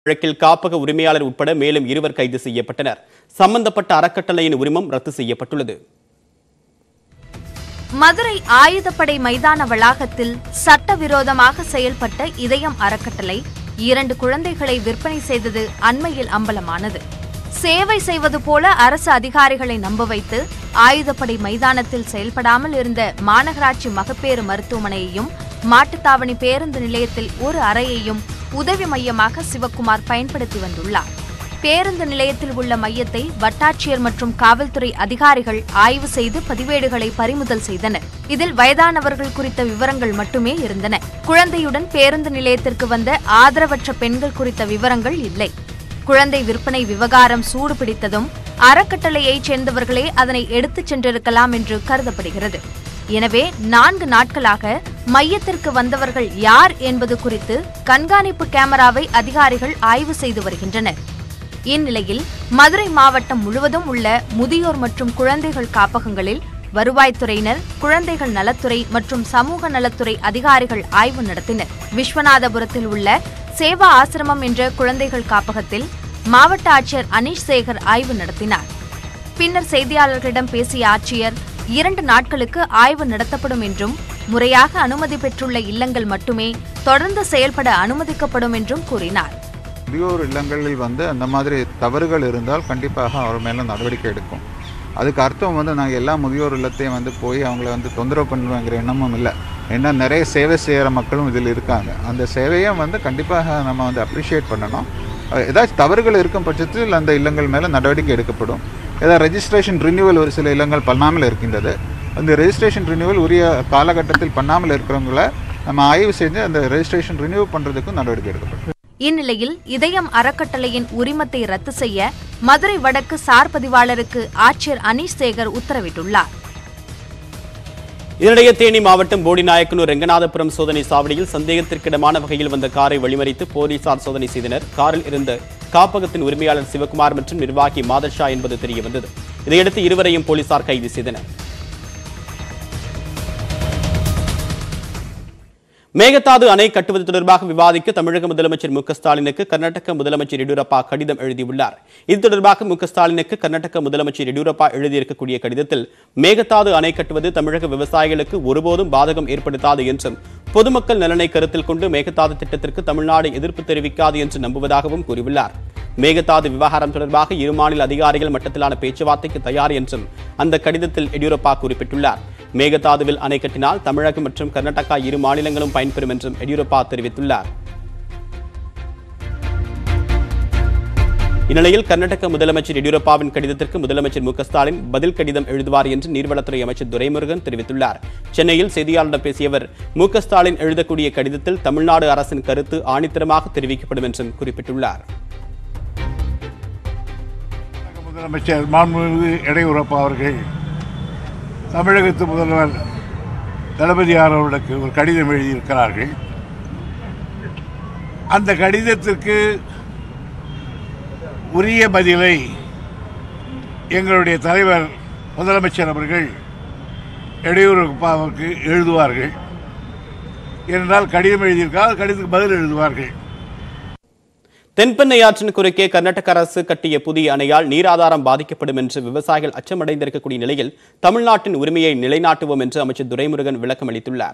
வழக்கில் காப்பக உரிமையாளர் உட்பட மேலும் இருவர் கைது செய்யப்பட்டனர் சம்பந்தப்பட்ட அறக்கட்டளையின் உரிமம் ரத்து செய்யப்பட்டுள்ளது மதுரை ஆயுதப்படை மைதான வளாகத்தில் சட்டவிரோதமாக செயல்பட்ட இதயம் அறக்கட்டளை இரண்டு குழந்தைகளை விற்பனை செய்தது அண்மையில் அம்பலமானது சேவை செய்வது போல அரசு அதிகாரிகளை நம்ப வைத்து ஆயுதப்படை மைதானத்தில் செயல்படாமல் இருந்த மாநகராட்சி மகப்பேறு மருத்துவமனையையும் மாட்டுத்தாவணி பேருந்து நிலையத்தில் ஒரு அறையையும் உதவி மையமாக சிவக்குமார் பயன்படுத்தி வந்துள்ளார் பேருந்து நிலையத்தில் உள்ள மையத்தை வட்டாட்சியர் மற்றும் காவல்துறை அதிகாரிகள் ஆய்வு செய்து பதிவேடுகளை பறிமுதல் செய்தனர் இதில் வயதானவர்கள் குறித்த விவரங்கள் மட்டுமே இருந்தன குழந்தையுடன் பேருந்து நிலையத்திற்கு வந்த ஆதரவற்ற பெண்கள் குறித்த விவரங்கள் இல்லை குழந்தை விற்பனை விவகாரம் சூடு பிடித்ததும் அறக்கட்டளையைச் சேர்ந்தவர்களே அதனை எடுத்துச் சென்றிருக்கலாம் என்று கருதப்படுகிறது எனவே நான்கு நாட்களாக மையத்திற்கு வந்தவர்கள் யார் என்பது குறித்து கண்காணிப்பு கேமராவை அதிகாரிகள் ஆய்வு செய்து வருகின்றனர் இந்நிலையில் மதுரை மாவட்டம் முழுவதும் உள்ள முதியோர் மற்றும் குழந்தைகள் காப்பகங்களில் வருவாய்த்துறையினர் குழந்தைகள் நலத்துறை மற்றும் சமூக நலத்துறை அதிகாரிகள் ஆய்வு நடத்தினர் விஸ்வநாதபுரத்தில் உள்ள சேவா ஆசிரமம் என்ற குழந்தைகள் காப்பகத்தில் மாவட்ட ஆட்சியர் அனீஷ் சேகர் ஆய்வு நடத்தினார் பின்னர் செய்தியாளர்களிடம் பேசிய ஆட்சியர் இரண்டு நாட்களுக்கு ஆய்வு நடத்தப்படும் என்றும் முறையாக அனுமதி பெற்றுள்ள இல்லங்கள் மட்டுமே தொடர்ந்து செயல்பட அனுமதிக்கப்படும் என்றும் கூறினார் முதியோர் இல்லங்களில் வந்து அந்த மாதிரி தவறுகள் இருந்தால் கண்டிப்பாக அவர் மேலே நடவடிக்கை எடுக்கும் அதுக்கு அர்த்தம் வந்து நாங்கள் எல்லா முதியோர் இல்லத்தையும் வந்து போய் அவங்கள வந்து தொந்தரவு பண்ணுவேங்கிற எண்ணமும் இல்லை ஏன்னா நிறைய சேவை செய்கிற மக்களும் இதில் இருக்காங்க அந்த சேவையை வந்து கண்டிப்பாக நம்ம வந்து அப்ரிஷியேட் பண்ணணும் அஹ் ஏதாச்சும் தவறுகள் இருக்கும் பட்சத்தில் அந்த இல்லங்கள் மேலே நடவடிக்கை எடுக்கப்படும் ஏதாவது ரெஜிஸ்ட்ரேஷன் ரினியூவல் ஒரு சில இல்லங்கள் பண்ணாமல் இருக்கின்றது அந்த ரெஜிஸ்ட்ரேஷன் ரினியூவல் உரிய காலகட்டத்தில் பண்ணாமல் இருக்கிறவங்கள நம்ம ஆய்வு செஞ்சு அந்த ரெஜிஸ்ட்ரேஷன் ரினியூ பண்ணுறதுக்கும் நடவடிக்கை எடுக்கப்படும் இந்நிலையில் இதயம் அறக்கட்டளையின் உரிமத்தை ரத்து செய்ய மதுரை வடக்கு சார் பதிவாளருக்கு ஆட்சியர் அனீஷ் சேகர் உத்தரவிட்டுள்ளார் இதனிடையே தேனி மாவட்டம் போடிநாயக்கனூர் ரெங்கநாதபுரம் சோதனை சாவடியில் சந்தேகத்திற்கிடமான வகையில் வந்த காரை வழிமறித்து போலீசார் சோதனை செய்தனர் காரில் இருந்த காப்பகத்தின் உரிமையாளர் சிவகுமார் மற்றும் நிர்வாகி மாதர்ஷா என்பது தெரியவந்தது இதையடுத்து இருவரையும் போலீசார் கைது செய்தனர் மேகதாது அணை கட்டுவது தொடர்பாக விவாதிக்க தமிழக முதலமைச்சர் மு க ஸ்டாலினுக்கு கர்நாடக முதலமைச்சர் எடியூரப்பா கடிதம் எழுதியுள்ளார் இது தொடர்பாக மு க ஸ்டாலினுக்கு கர்நாடக முதலமைச்சர் எடியூரப்பா எழுதியிருக்கக்கூடிய கடிதத்தில் மேகதாது அணை கட்டுவது தமிழக விவசாயிகளுக்கு ஒருபோதும் பாதகம் ஏற்படுத்தாது என்றும் பொதுமக்கள் நலனை கருத்தில் கொண்டு மேகதாது திட்டத்திற்கு தமிழ்நாடு எதிர்ப்பு தெரிவிக்காது என்று நம்புவதாகவும் கூறியுள்ளார் மேகதாது விவகாரம் தொடர்பாக இரு மாநில அதிகாரிகள் மட்டத்திலான பேச்சுவார்த்தைக்கு தயார் என்றும் அந்த கடிதத்தில் எடியூரப்பா குறிப்பிட்டுள்ளார் மேகதாதுவில் அணை கட்டினால் தமிழகம் மற்றும் கர்நாடகா இரு மாநிலங்களும் பயன்பெறும் என்றும் எடியூரப்பா தெரிவித்துள்ளார் இந்நிலையில் கர்நாடக முதலமைச்சர் எடியூரப்பாவின் கடிதத்திற்கு முதலமைச்சர் மு க ஸ்டாலின் பதில் கடிதம் எழுதுவார் என்று நீர்வளத்துறை அமைச்சர் துரைமுருகன் தெரிவித்துள்ளார் சென்னையில் செய்தியாளர்களிடம் பேசிய அவர் மு க ஸ்டாலின் எழுதக்கூடிய கடிதத்தில் தமிழ்நாடு அரசின் கருத்து ஆணித்தரமாக தெரிவிக்கப்படும் என்றும் குறிப்பிட்டுள்ளார் முதலமைச்சர் மாண்புமிகு எடையூரப்பா அவர்கள் தமிழகத்து முதல்வர் தளபதியார் அவர்களுக்கு ஒரு கடிதம் எழுதியிருக்கிறார்கள் அந்த கடிதத்திற்கு உரிய பதிலை எங்களுடைய தலைவர் முதலமைச்சர் அவர்கள் எடையூரப்பாவுக்கு எழுதுவார்கள் என்றால் கடிதம் எழுதியிருக்கால் கடிதத்துக்கு பதில் எழுதுவார்கள் தென்பெண்ணை ஆற்றின் குறுக்கே கர்நாடக அரசு கட்டிய புதிய அணையால் நீராதாரம் பாதிக்கப்படும் என்று விவசாயிகள் அச்சமடைந்திருக்கக்கூடிய நிலையில் தமிழ்நாட்டின் உரிமையை நிலைநாட்டுவோம் என்று அமைச்சர் துரைமுருகன் விளக்கம் அளித்துள்ளார்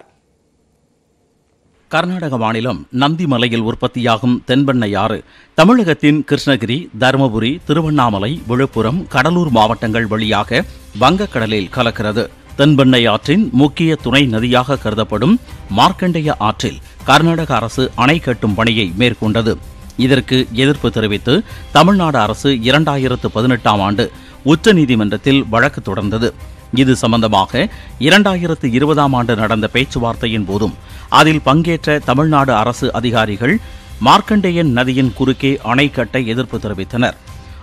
கர்நாடக மாநிலம் நந்திமலையில் உற்பத்தியாகும் தென்பெண்ணை ஆறு தமிழகத்தின் கிருஷ்ணகிரி தருமபுரி திருவண்ணாமலை விழுப்புரம் கடலூர் மாவட்டங்கள் வழியாக வங்கக்கடலில் கலக்கிறது தென்பெண்ணை ஆற்றின் முக்கிய துணை நதியாக கருதப்படும் மார்க்கண்டேய ஆற்றில் கர்நாடக அரசு அணை கட்டும் பணியை மேற்கொண்டது இதற்கு எதிர்ப்பு தெரிவித்து தமிழ்நாடு அரசு இரண்டாயிரத்து பதினெட்டாம் ஆண்டு உச்சநீதிமன்றத்தில் வழக்கு தொடர்ந்தது இது சம்பந்தமாக இரண்டாயிரத்து இருபதாம் ஆண்டு நடந்த பேச்சுவார்த்தையின் போதும் அதில் பங்கேற்ற தமிழ்நாடு அரசு அதிகாரிகள் மார்க்கண்டேயன் நதியின் குறுக்கே அணை கட்ட எதிர்ப்பு தெரிவித்தனர்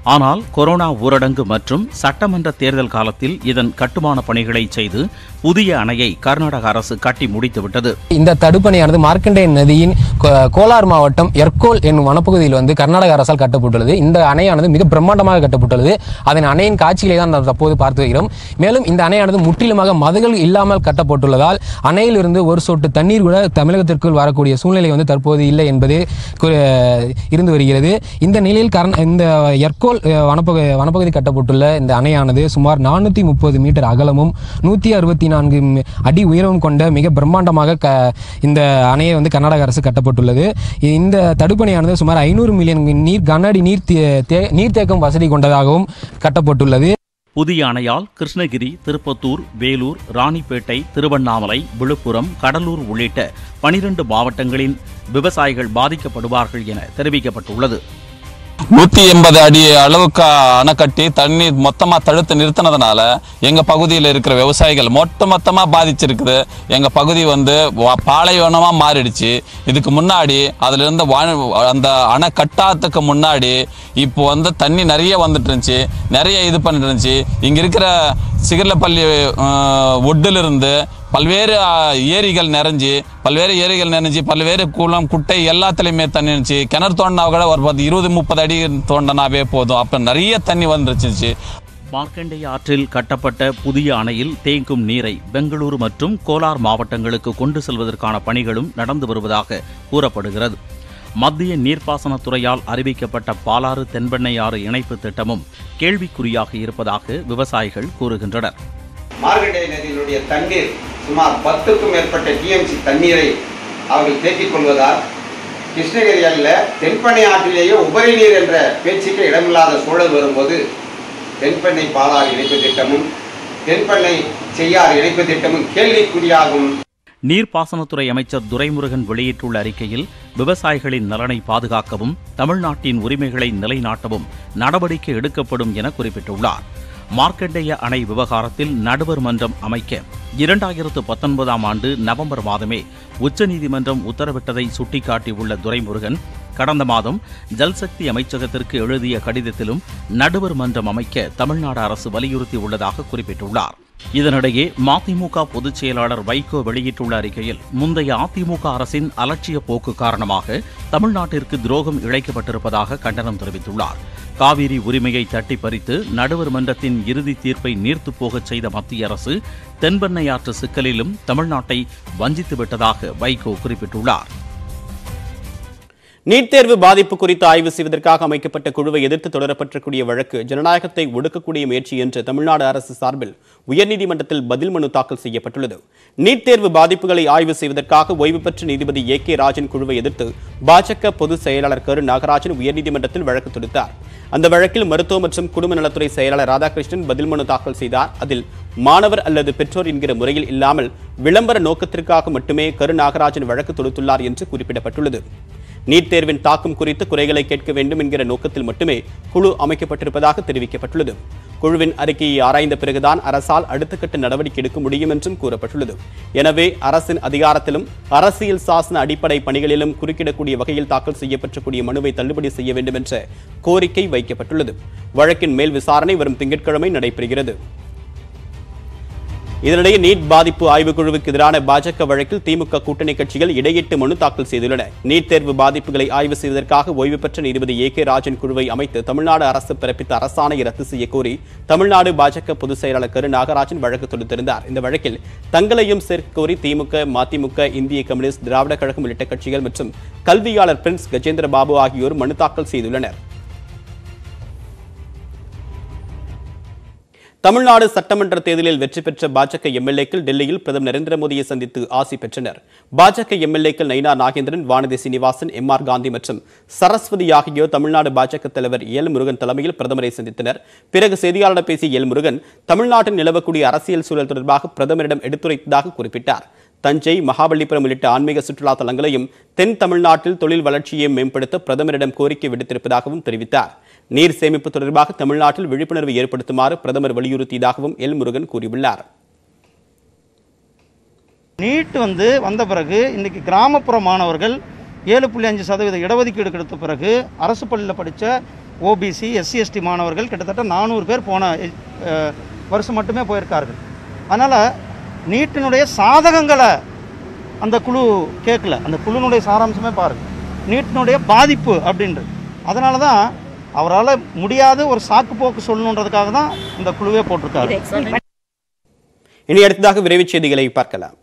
ஆனால் கொரோனா ஊரடங்கு மற்றும் சட்டமன்ற தேர்தல் காலத்தில் இதன் கட்டுமான பணிகளை செய்து புதிய அணையை கர்நாடக அரசு கட்டி முடித்துவிட்டது இந்த தடுப்பணையானது மார்க்கண்டேய நதியின் கோ- கோலார் மாவட்டம் எர்கோல் என்னும் வனப்பகுதியில் வந்து கர்நாடக அரசால் கட்டப்பட்டுள்ளது இந்த அணையானது மிக பிரம்மாண்டமாக கட்டப்பட்டுள்ளது அதன் அணையின் காட்சிகளை தான் நாம் தற்போது பார்த்து வருகிறோம் மேலும் இந்த அணையானது முற்றிலுமாக மதுகள் இல்லாமல் கட்டப்பட்டுள்ளதால் அணையிலிருந்து ஒரு சொட்டு தண்ணீர் கூட தமிழகத்திற்குள் வரக்கூடிய சூழ்நிலை வந்து தற்போது இல்லை என்பது கு- இருந்து வருகிறது இந்த நிலையில் கர்ந இந்த எர்கோல் அஹ், வனப்பகு வனப்பகுதி கட்டப்பட்டுள்ள இந்த அணையானது சுமார் நானூற்றி முப்பது மீட்டர் அகலமும் நூற்றி அறுபத்தி நான்கு அடி உயரமும் கொண்ட மிக பிரம்மாண்டமாக க இந்த அணையை வந்து கர்நாடக அரசு கட்டப்பட்டுள்ளது இந்த தடுப்பணையானது சுமார் ஐநூறு மில்லியன் நீர் கன அடி நீர் தே- தே- நீர்த்தேக்கம் வசதி கொண்டதாகவும் கட்டப்பட்டுள்ளது புதிய அணையால் கிருஷ்ணகிரி திருப்பத்தூர் வேலூர் ராணிப்பேட்டை திருவண்ணாமலை விழுப்புரம் கடலூர் உள்ளிட்ட பனிரெண்டு மாவட்டங்களின் விவசாயிகள் பாதிக்கப்படுவார்கள் என தெரிவிக்கப்பட்டுள்ளது நூற்றி எண்பது அடி அளவுக்கு அணை கட்டி தண்ணி மொத்தமாக தடுத்து நிறுத்தினதுனால எங்கள் பகுதியில் இருக்கிற விவசாயிகள் மொத்த மொத்தமாக பாதிச்சிருக்குது எங்கள் பகுதி வந்து வா- பாலைவனமாக மாறிடுச்சு இதுக்கு முன்னாடி அதில் இருந்த வா- அந்த அணை கட்டாததுக்கு முன்னாடி இப்போ வந்து தண்ணி நிறைய வந்துட்டு இருந்துச்சு நிறைய இது பண்ணிட்டு இருந்துச்சு இங்கே இருக்கிற சிகர்லப்பள்ளி ஒட்டிலிருந்து பல்வேறு ஆ, ஏரிகள் நிறைஞ்சு பல்வேறு ஏரிகள் நிறைஞ்சு பல்வேறு குளம் குட்டை எல்லாத்துலேயுமே தண்ணி இருந்துச்சு கிணறு தோண்டினா கூட ஒரு பத்து இருபது முப்பது அடி தோண்டினாவே போதும் அப்போ நிறைய தண்ணி வந்துருச்சு மார்க்கண்டேய ஆற்றில் கட்டப்பட்ட புதிய அணையில் தேங்கும் நீரை பெங்களூரு மற்றும் கோலார் மாவட்டங்களுக்கு கொண்டு செல்வதற்கான பணிகளும் நடந்து வருவதாக கூறப்படுகிறது மத்திய நீர்ப்பாசனத் துறையால் அறிவிக்கப்பட்ட பாலாறு தென்பெண்ணையாறு இணைப்பு திட்டமும் கேள்விக்குறியாக இருப்பதாக விவசாயிகள் கூறுகின்றனர் மார்கண்டேய நதியினுடைய தண்ணீர் சுமார் பத்துக்கும் மேற்பட்ட டிஎம்சி தண்ணீரை அவர்கள் தேக்கிக் கொள்வதால் கிருஷ்ணகிரி அல்ல தென்பெண்ணை ஆற்றிலேயே உபரி நீர் என்ற பேச்சுக்கு இடமில்லாத சூழல் வரும்போது தென்பெண்ணை பாலாறு இணைப்பு திட்டமும் தென்பெண்ணை செய்யாறு இணைப்பு திட்டமும் கேள்விக்குறியாகும் நீர்ப்பாசனத்துறை அமைச்சர் துரைமுருகன் வெளியிட்டுள்ள அறிக்கையில் விவசாயிகளின் நலனை பாதுகாக்கவும் தமிழ்நாட்டின் உரிமைகளை நிலைநாட்டவும் நடவடிக்கை எடுக்கப்படும் என குறிப்பிட்டுள்ளார் மார்க்கண்டேய அணை விவகாரத்தில் நடுவர் மன்றம் அமைக்க இரண்டாயிரத்து பத்தொன்பதாம் ஆண்டு நவம்பர் மாதமே உச்சநீதிமன்றம் உத்தரவிட்டதை சுட்டிக்காட்டியுள்ள துரைமுருகன் கடந்த மாதம் ஜல்சக்தி அமைச்சகத்திற்கு எழுதிய கடிதத்திலும் நடுவர் மன்றம் அமைக்க தமிழ்நாடு அரசு வலியுறுத்தியுள்ளதாக குறிப்பிட்டுள்ளார் இதனிடையே மதிமுக பொதுச் செயலாளர் வைகோ வெளியிட்டுள்ள அறிக்கையில் முந்தைய அதிமுக அரசின் அலட்சிய போக்கு காரணமாக தமிழ்நாட்டிற்கு துரோகம் இழைக்கப்பட்டிருப்பதாக கண்டனம் தெரிவித்துள்ளார் காவிரி உரிமையை தட்டி பறித்து நடுவர் மன்றத்தின் இறுதி தீர்ப்பை நீர்த்துப் போகச் செய்த மத்திய அரசு தென்பெண்ணையாற்று சிக்கலிலும் தமிழ்நாட்டை வஞ்சித்து விட்டதாக வைகோ குறிப்பிட்டுள்ளார் நீட் தேர்வு பாதிப்பு குறித்து ஆய்வு செய்வதற்காக அமைக்கப்பட்ட குழுவை எதிர்த்து தொடரப்பட்டிருக்கூடிய வழக்கு ஜனநாயகத்தை ஒடுக்கக்கூடிய முயற்சி என்று தமிழ்நாடு அரசு சார்பில் உயர்நீதிமன்றத்தில் பதில் மனு தாக்கல் செய்யப்பட்டுள்ளது நீட் தேர்வு பாதிப்புகளை ஆய்வு செய்வதற்காக ஓய்வு பெற்ற நீதிபதி ஏ கே ராஜன் குழுவை எதிர்த்து பாஜக பொதுச் செயலாளர் கரு நாகராஜன் உயர்நீதிமன்றத்தில் வழக்கு தொடுத்தார் அந்த வழக்கில் மருத்துவ மற்றும் குடும்ப நலத்துறை செயலாளர் ராதாகிருஷ்ணன் பதில் மனு தாக்கல் செய்தார் அதில் மாணவர் அல்லது பெற்றோர் என்கிற முறையில் இல்லாமல் விளம்பர நோக்கத்திற்காக மட்டுமே கரு நாகராஜன் வழக்கு தொடுத்துள்ளார் என்று குறிப்பிடப்பட்டுள்ளது நீட் தேர்வின் தாக்கம் குறித்து குறைகளை கேட்க வேண்டும் என்கிற நோக்கத்தில் மட்டுமே குழு அமைக்கப்பட்டிருப்பதாக தெரிவிக்கப்பட்டுள்ளது குழுவின் அறிக்கையை ஆராய்ந்த பிறகுதான் அரசால் அடுத்த கட்ட நடவடிக்கை எடுக்க முடியும் என்றும் கூறப்பட்டுள்ளது எனவே அரசின் அதிகாரத்திலும் அரசியல் சாசன அடிப்படை பணிகளிலும் குறுக்கிடக்கூடிய வகையில் தாக்கல் செய்யப்பட்டக்கூடிய மனுவை தள்ளுபடி செய்ய வேண்டும் என்ற கோரிக்கை வைக்கப்பட்டுள்ளது வழக்கின் மேல் விசாரணை வரும் திங்கட்கிழமை நடைபெறுகிறது இதனிடையே நீட் பாதிப்பு ஆய்வுக்குழுவுக்கு எதிரான பாஜக வழக்கில் திமுக கூட்டணி கட்சிகள் இடையிட்டு மனு தாக்கல் செய்துள்ளன நீட் தேர்வு பாதிப்புகளை ஆய்வு செய்வதற்காக ஓய்வு பெற்ற நீதிபதி ஏ கே ராஜன் குழுவை அமைத்து தமிழ்நாடு அரசு பிறப்பித்த அரசாணையை ரத்து செய்ய கோரி தமிழ்நாடு பாஜக பொதுச் செயலாளர் கரு நாகராஜன் வழக்கு தொடுத்திருந்தார் இந்த வழக்கில் தங்களையும் சேர்க்க கோரி திமுக மதிமுக இந்திய கம்யூனிஸ்ட் திராவிட கழகம் உள்ளிட்ட கட்சிகள் மற்றும் கல்வியாளர் பிரின்ஸ் கஜேந்திர பாபு ஆகியோர் மனு தாக்கல் செய்துள்ளனர் தமிழ்நாடு சட்டமன்ற தேர்தலில் வெற்றி பெற்ற பாஜக எம்எல்ஏக்கள் டெல்லியில் பிரதமர் நரேந்திர மோடியை சந்தித்து ஆசி பெற்றனர் பாஜக எம்எல்ஏக்கள் நைனா நாகேந்திரன் வானதி சீனிவாசன் எம் ஆர் காந்தி மற்றும் சரஸ்வதி ஆகியோர் தமிழ்நாடு பாஜக தலைவர் எல் முருகன் தலைமையில் பிரதமரை சந்தித்தனர் பிறகு செய்தியாளர்களிடம் பேசிய எல் முருகன் தமிழ்நாட்டில் நிலவக்கூடிய அரசியல் சூழல் தொடர்பாக பிரதமரிடம் எடுத்துரைத்ததாக குறிப்பிட்டார் தஞ்சை மகாபலிபுரம் உள்ளிட்ட ஆன்மீக சுற்றுலா தலங்களையும் தென் தமிழ்நாட்டில் தொழில் வளர்ச்சியை மேம்படுத்த பிரதமரிடம் கோரிக்கை விடுத்திருப்பதாகவும் தெரிவித்தார் நீர் சேமிப்பு தொடர்பாக தமிழ்நாட்டில் விழிப்புணர்வு ஏற்படுத்துமாறு பிரதமர் வலியுறுத்தியதாகவும் எல் முருகன் கூறியுள்ளார் நீட் வந்து வந்த பிறகு இன்றைக்கி கிராமப்புற மாணவர்கள் ஏழு புள்ளி அஞ்சு சதவீத இடஒதுக்கீடு கிடைத்த பிறகு அரசு பள்ளியில் படித்த ஓபிசி எஸ்சி எஸ்டி மாணவர்கள் கிட்டத்தட்ட நானூறு பேர் போன அஹ், வருஷம் மட்டுமே போயிருக்கார்கள் அதனால் நீட்டினுடைய சாதகங்களை அந்த குழு கேட்கல அந்த குழுனுடைய சாராம்சமே பாருங்க நீட்டினுடைய பாதிப்பு அப்படின்றது அதனால தான் அவரால் முடியாத ஒரு சாக்கு போக்கு சொல்லணுன்றதுக்காக தான் இந்த குழுவே போட்டிருக்காரு இனி அடுத்ததாக விரைவுச் செய்திகளை பார்க்கலாம்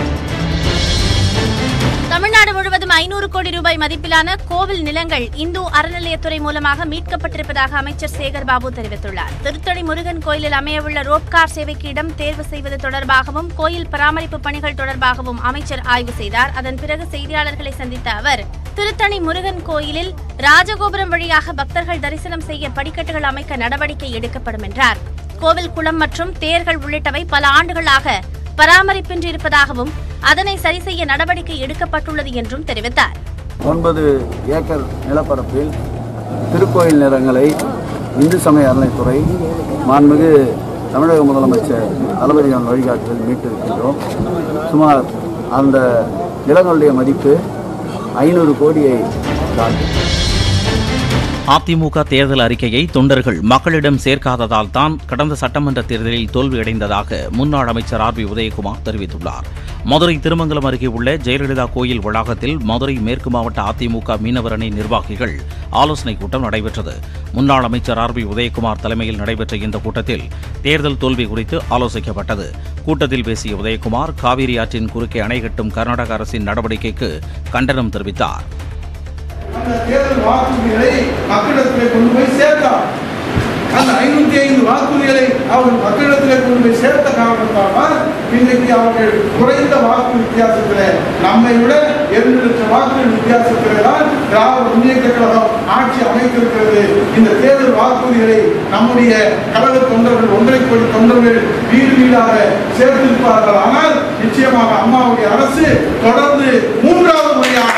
தமிழ்நாடு முழுவதும் ஐநூறு கோடி ரூபாய் மதிப்பிலான கோவில் நிலங்கள் இந்து அறநிலையத்துறை மூலமாக மீட்கப்பட்டிருப்பதாக அமைச்சர் சேகர் பாபு தெரிவித்துள்ளார் திருத்தணி முருகன் கோயிலில் அமையவுள்ள ரோப்கார் சேவைக்கு இடம் தேர்வு செய்வது தொடர்பாகவும் கோயில் பராமரிப்பு பணிகள் தொடர்பாகவும் அமைச்சர் ஆய்வு செய்தார் அதன் பிறகு செய்தியாளர்களை சந்தித்த அவர் திருத்தணி முருகன் கோயிலில் ராஜகோபுரம் வழியாக பக்தர்கள் தரிசனம் செய்ய படிக்கட்டுகள் அமைக்க நடவடிக்கை எடுக்கப்படும் என்றார் கோவில் குளம் மற்றும் தேர்கள் உள்ளிட்டவை பல ஆண்டுகளாக பராமரிப்பின்றி இருப்பதாகவும் அதனை சரி செய்ய நடவடிக்கை எடுக்கப்பட்டுள்ளது என்றும் தெரிவித்தார் ஒன்பது ஏக்கர் நிலப்பரப்பில் திருக்கோயில் நிலங்களை இந்து சமய அறநிலைத்துறை மாண்புமிகு தமிழக முதலமைச்சர் தளபதியின் வழிகாட்டுதல் மீட்டிருக்கின்றோம் சுமார் அந்த நிலங்களுடைய மதிப்பு ஐநூறு கோடியை தாண்டும் அதிமுக தேர்தல் அறிக்கையை தொண்டர்கள் மக்களிடம் சேர்க்காததால் தான் கடந்த சட்டமன்ற தேர்தலில் தோல்வியடைந்ததாக முன்னாள் அமைச்சர் ஆர் பி உதயகுமார் தெரிவித்துள்ளார் மதுரை திருமங்கலம் அருகே உள்ள ஜெயலலிதா கோயில் வளாகத்தில் மதுரை மேற்கு மாவட்ட அதிமுக மீனவர் அணி நிர்வாகிகள் ஆலோசனைக் கூட்டம் நடைபெற்றது முன்னாள் அமைச்சர் ஆர் பி உதயகுமார் தலைமையில் நடைபெற்ற இந்த கூட்டத்தில் தேர்தல் தோல்வி குறித்து ஆலோசிக்கப்பட்டது கூட்டத்தில் பேசிய உதயகுமார் காவிரி ஆற்றின் குறுக்கே அணை கட்டும் கர்நாடக அரசின் நடவடிக்கைக்கு கண்டனம் தெரிவித்தார் அந்த தேர்தல் வாக்குறுதிகளை மக்களிடத்திலே கொண்டு போய் சேர்த்தார் அந்த ஐநூத்தி ஐந்து வாக்குறுதிகளை அவர்கள் மக்களிடத்திலே கொண்டு போய் சேர்த்த காரணத்தால் இன்றைக்கு அவர்கள் குறைந்த வாக்கு வித்தியாசத்திலே நம்மை விட இரண்டு லட்சம் வாக்குகள் வித்தியாசத்திலே தான் திராவிட முன்னேற்ற கழகம் ஆட்சி அமைத்திருக்கிறது இந்த தேர்தல் வாக்குறுதிகளை நம்முடைய கழக தொண்டர்கள் ஒன்றை கோடி தொண்டர்கள் வீடு வீடாக சேர்த்திருப்பார்கள் ஆனால் நிச்சயமாக அம்மாவுடைய அரசு தொடர்ந்து மூன்றாவது முறையாக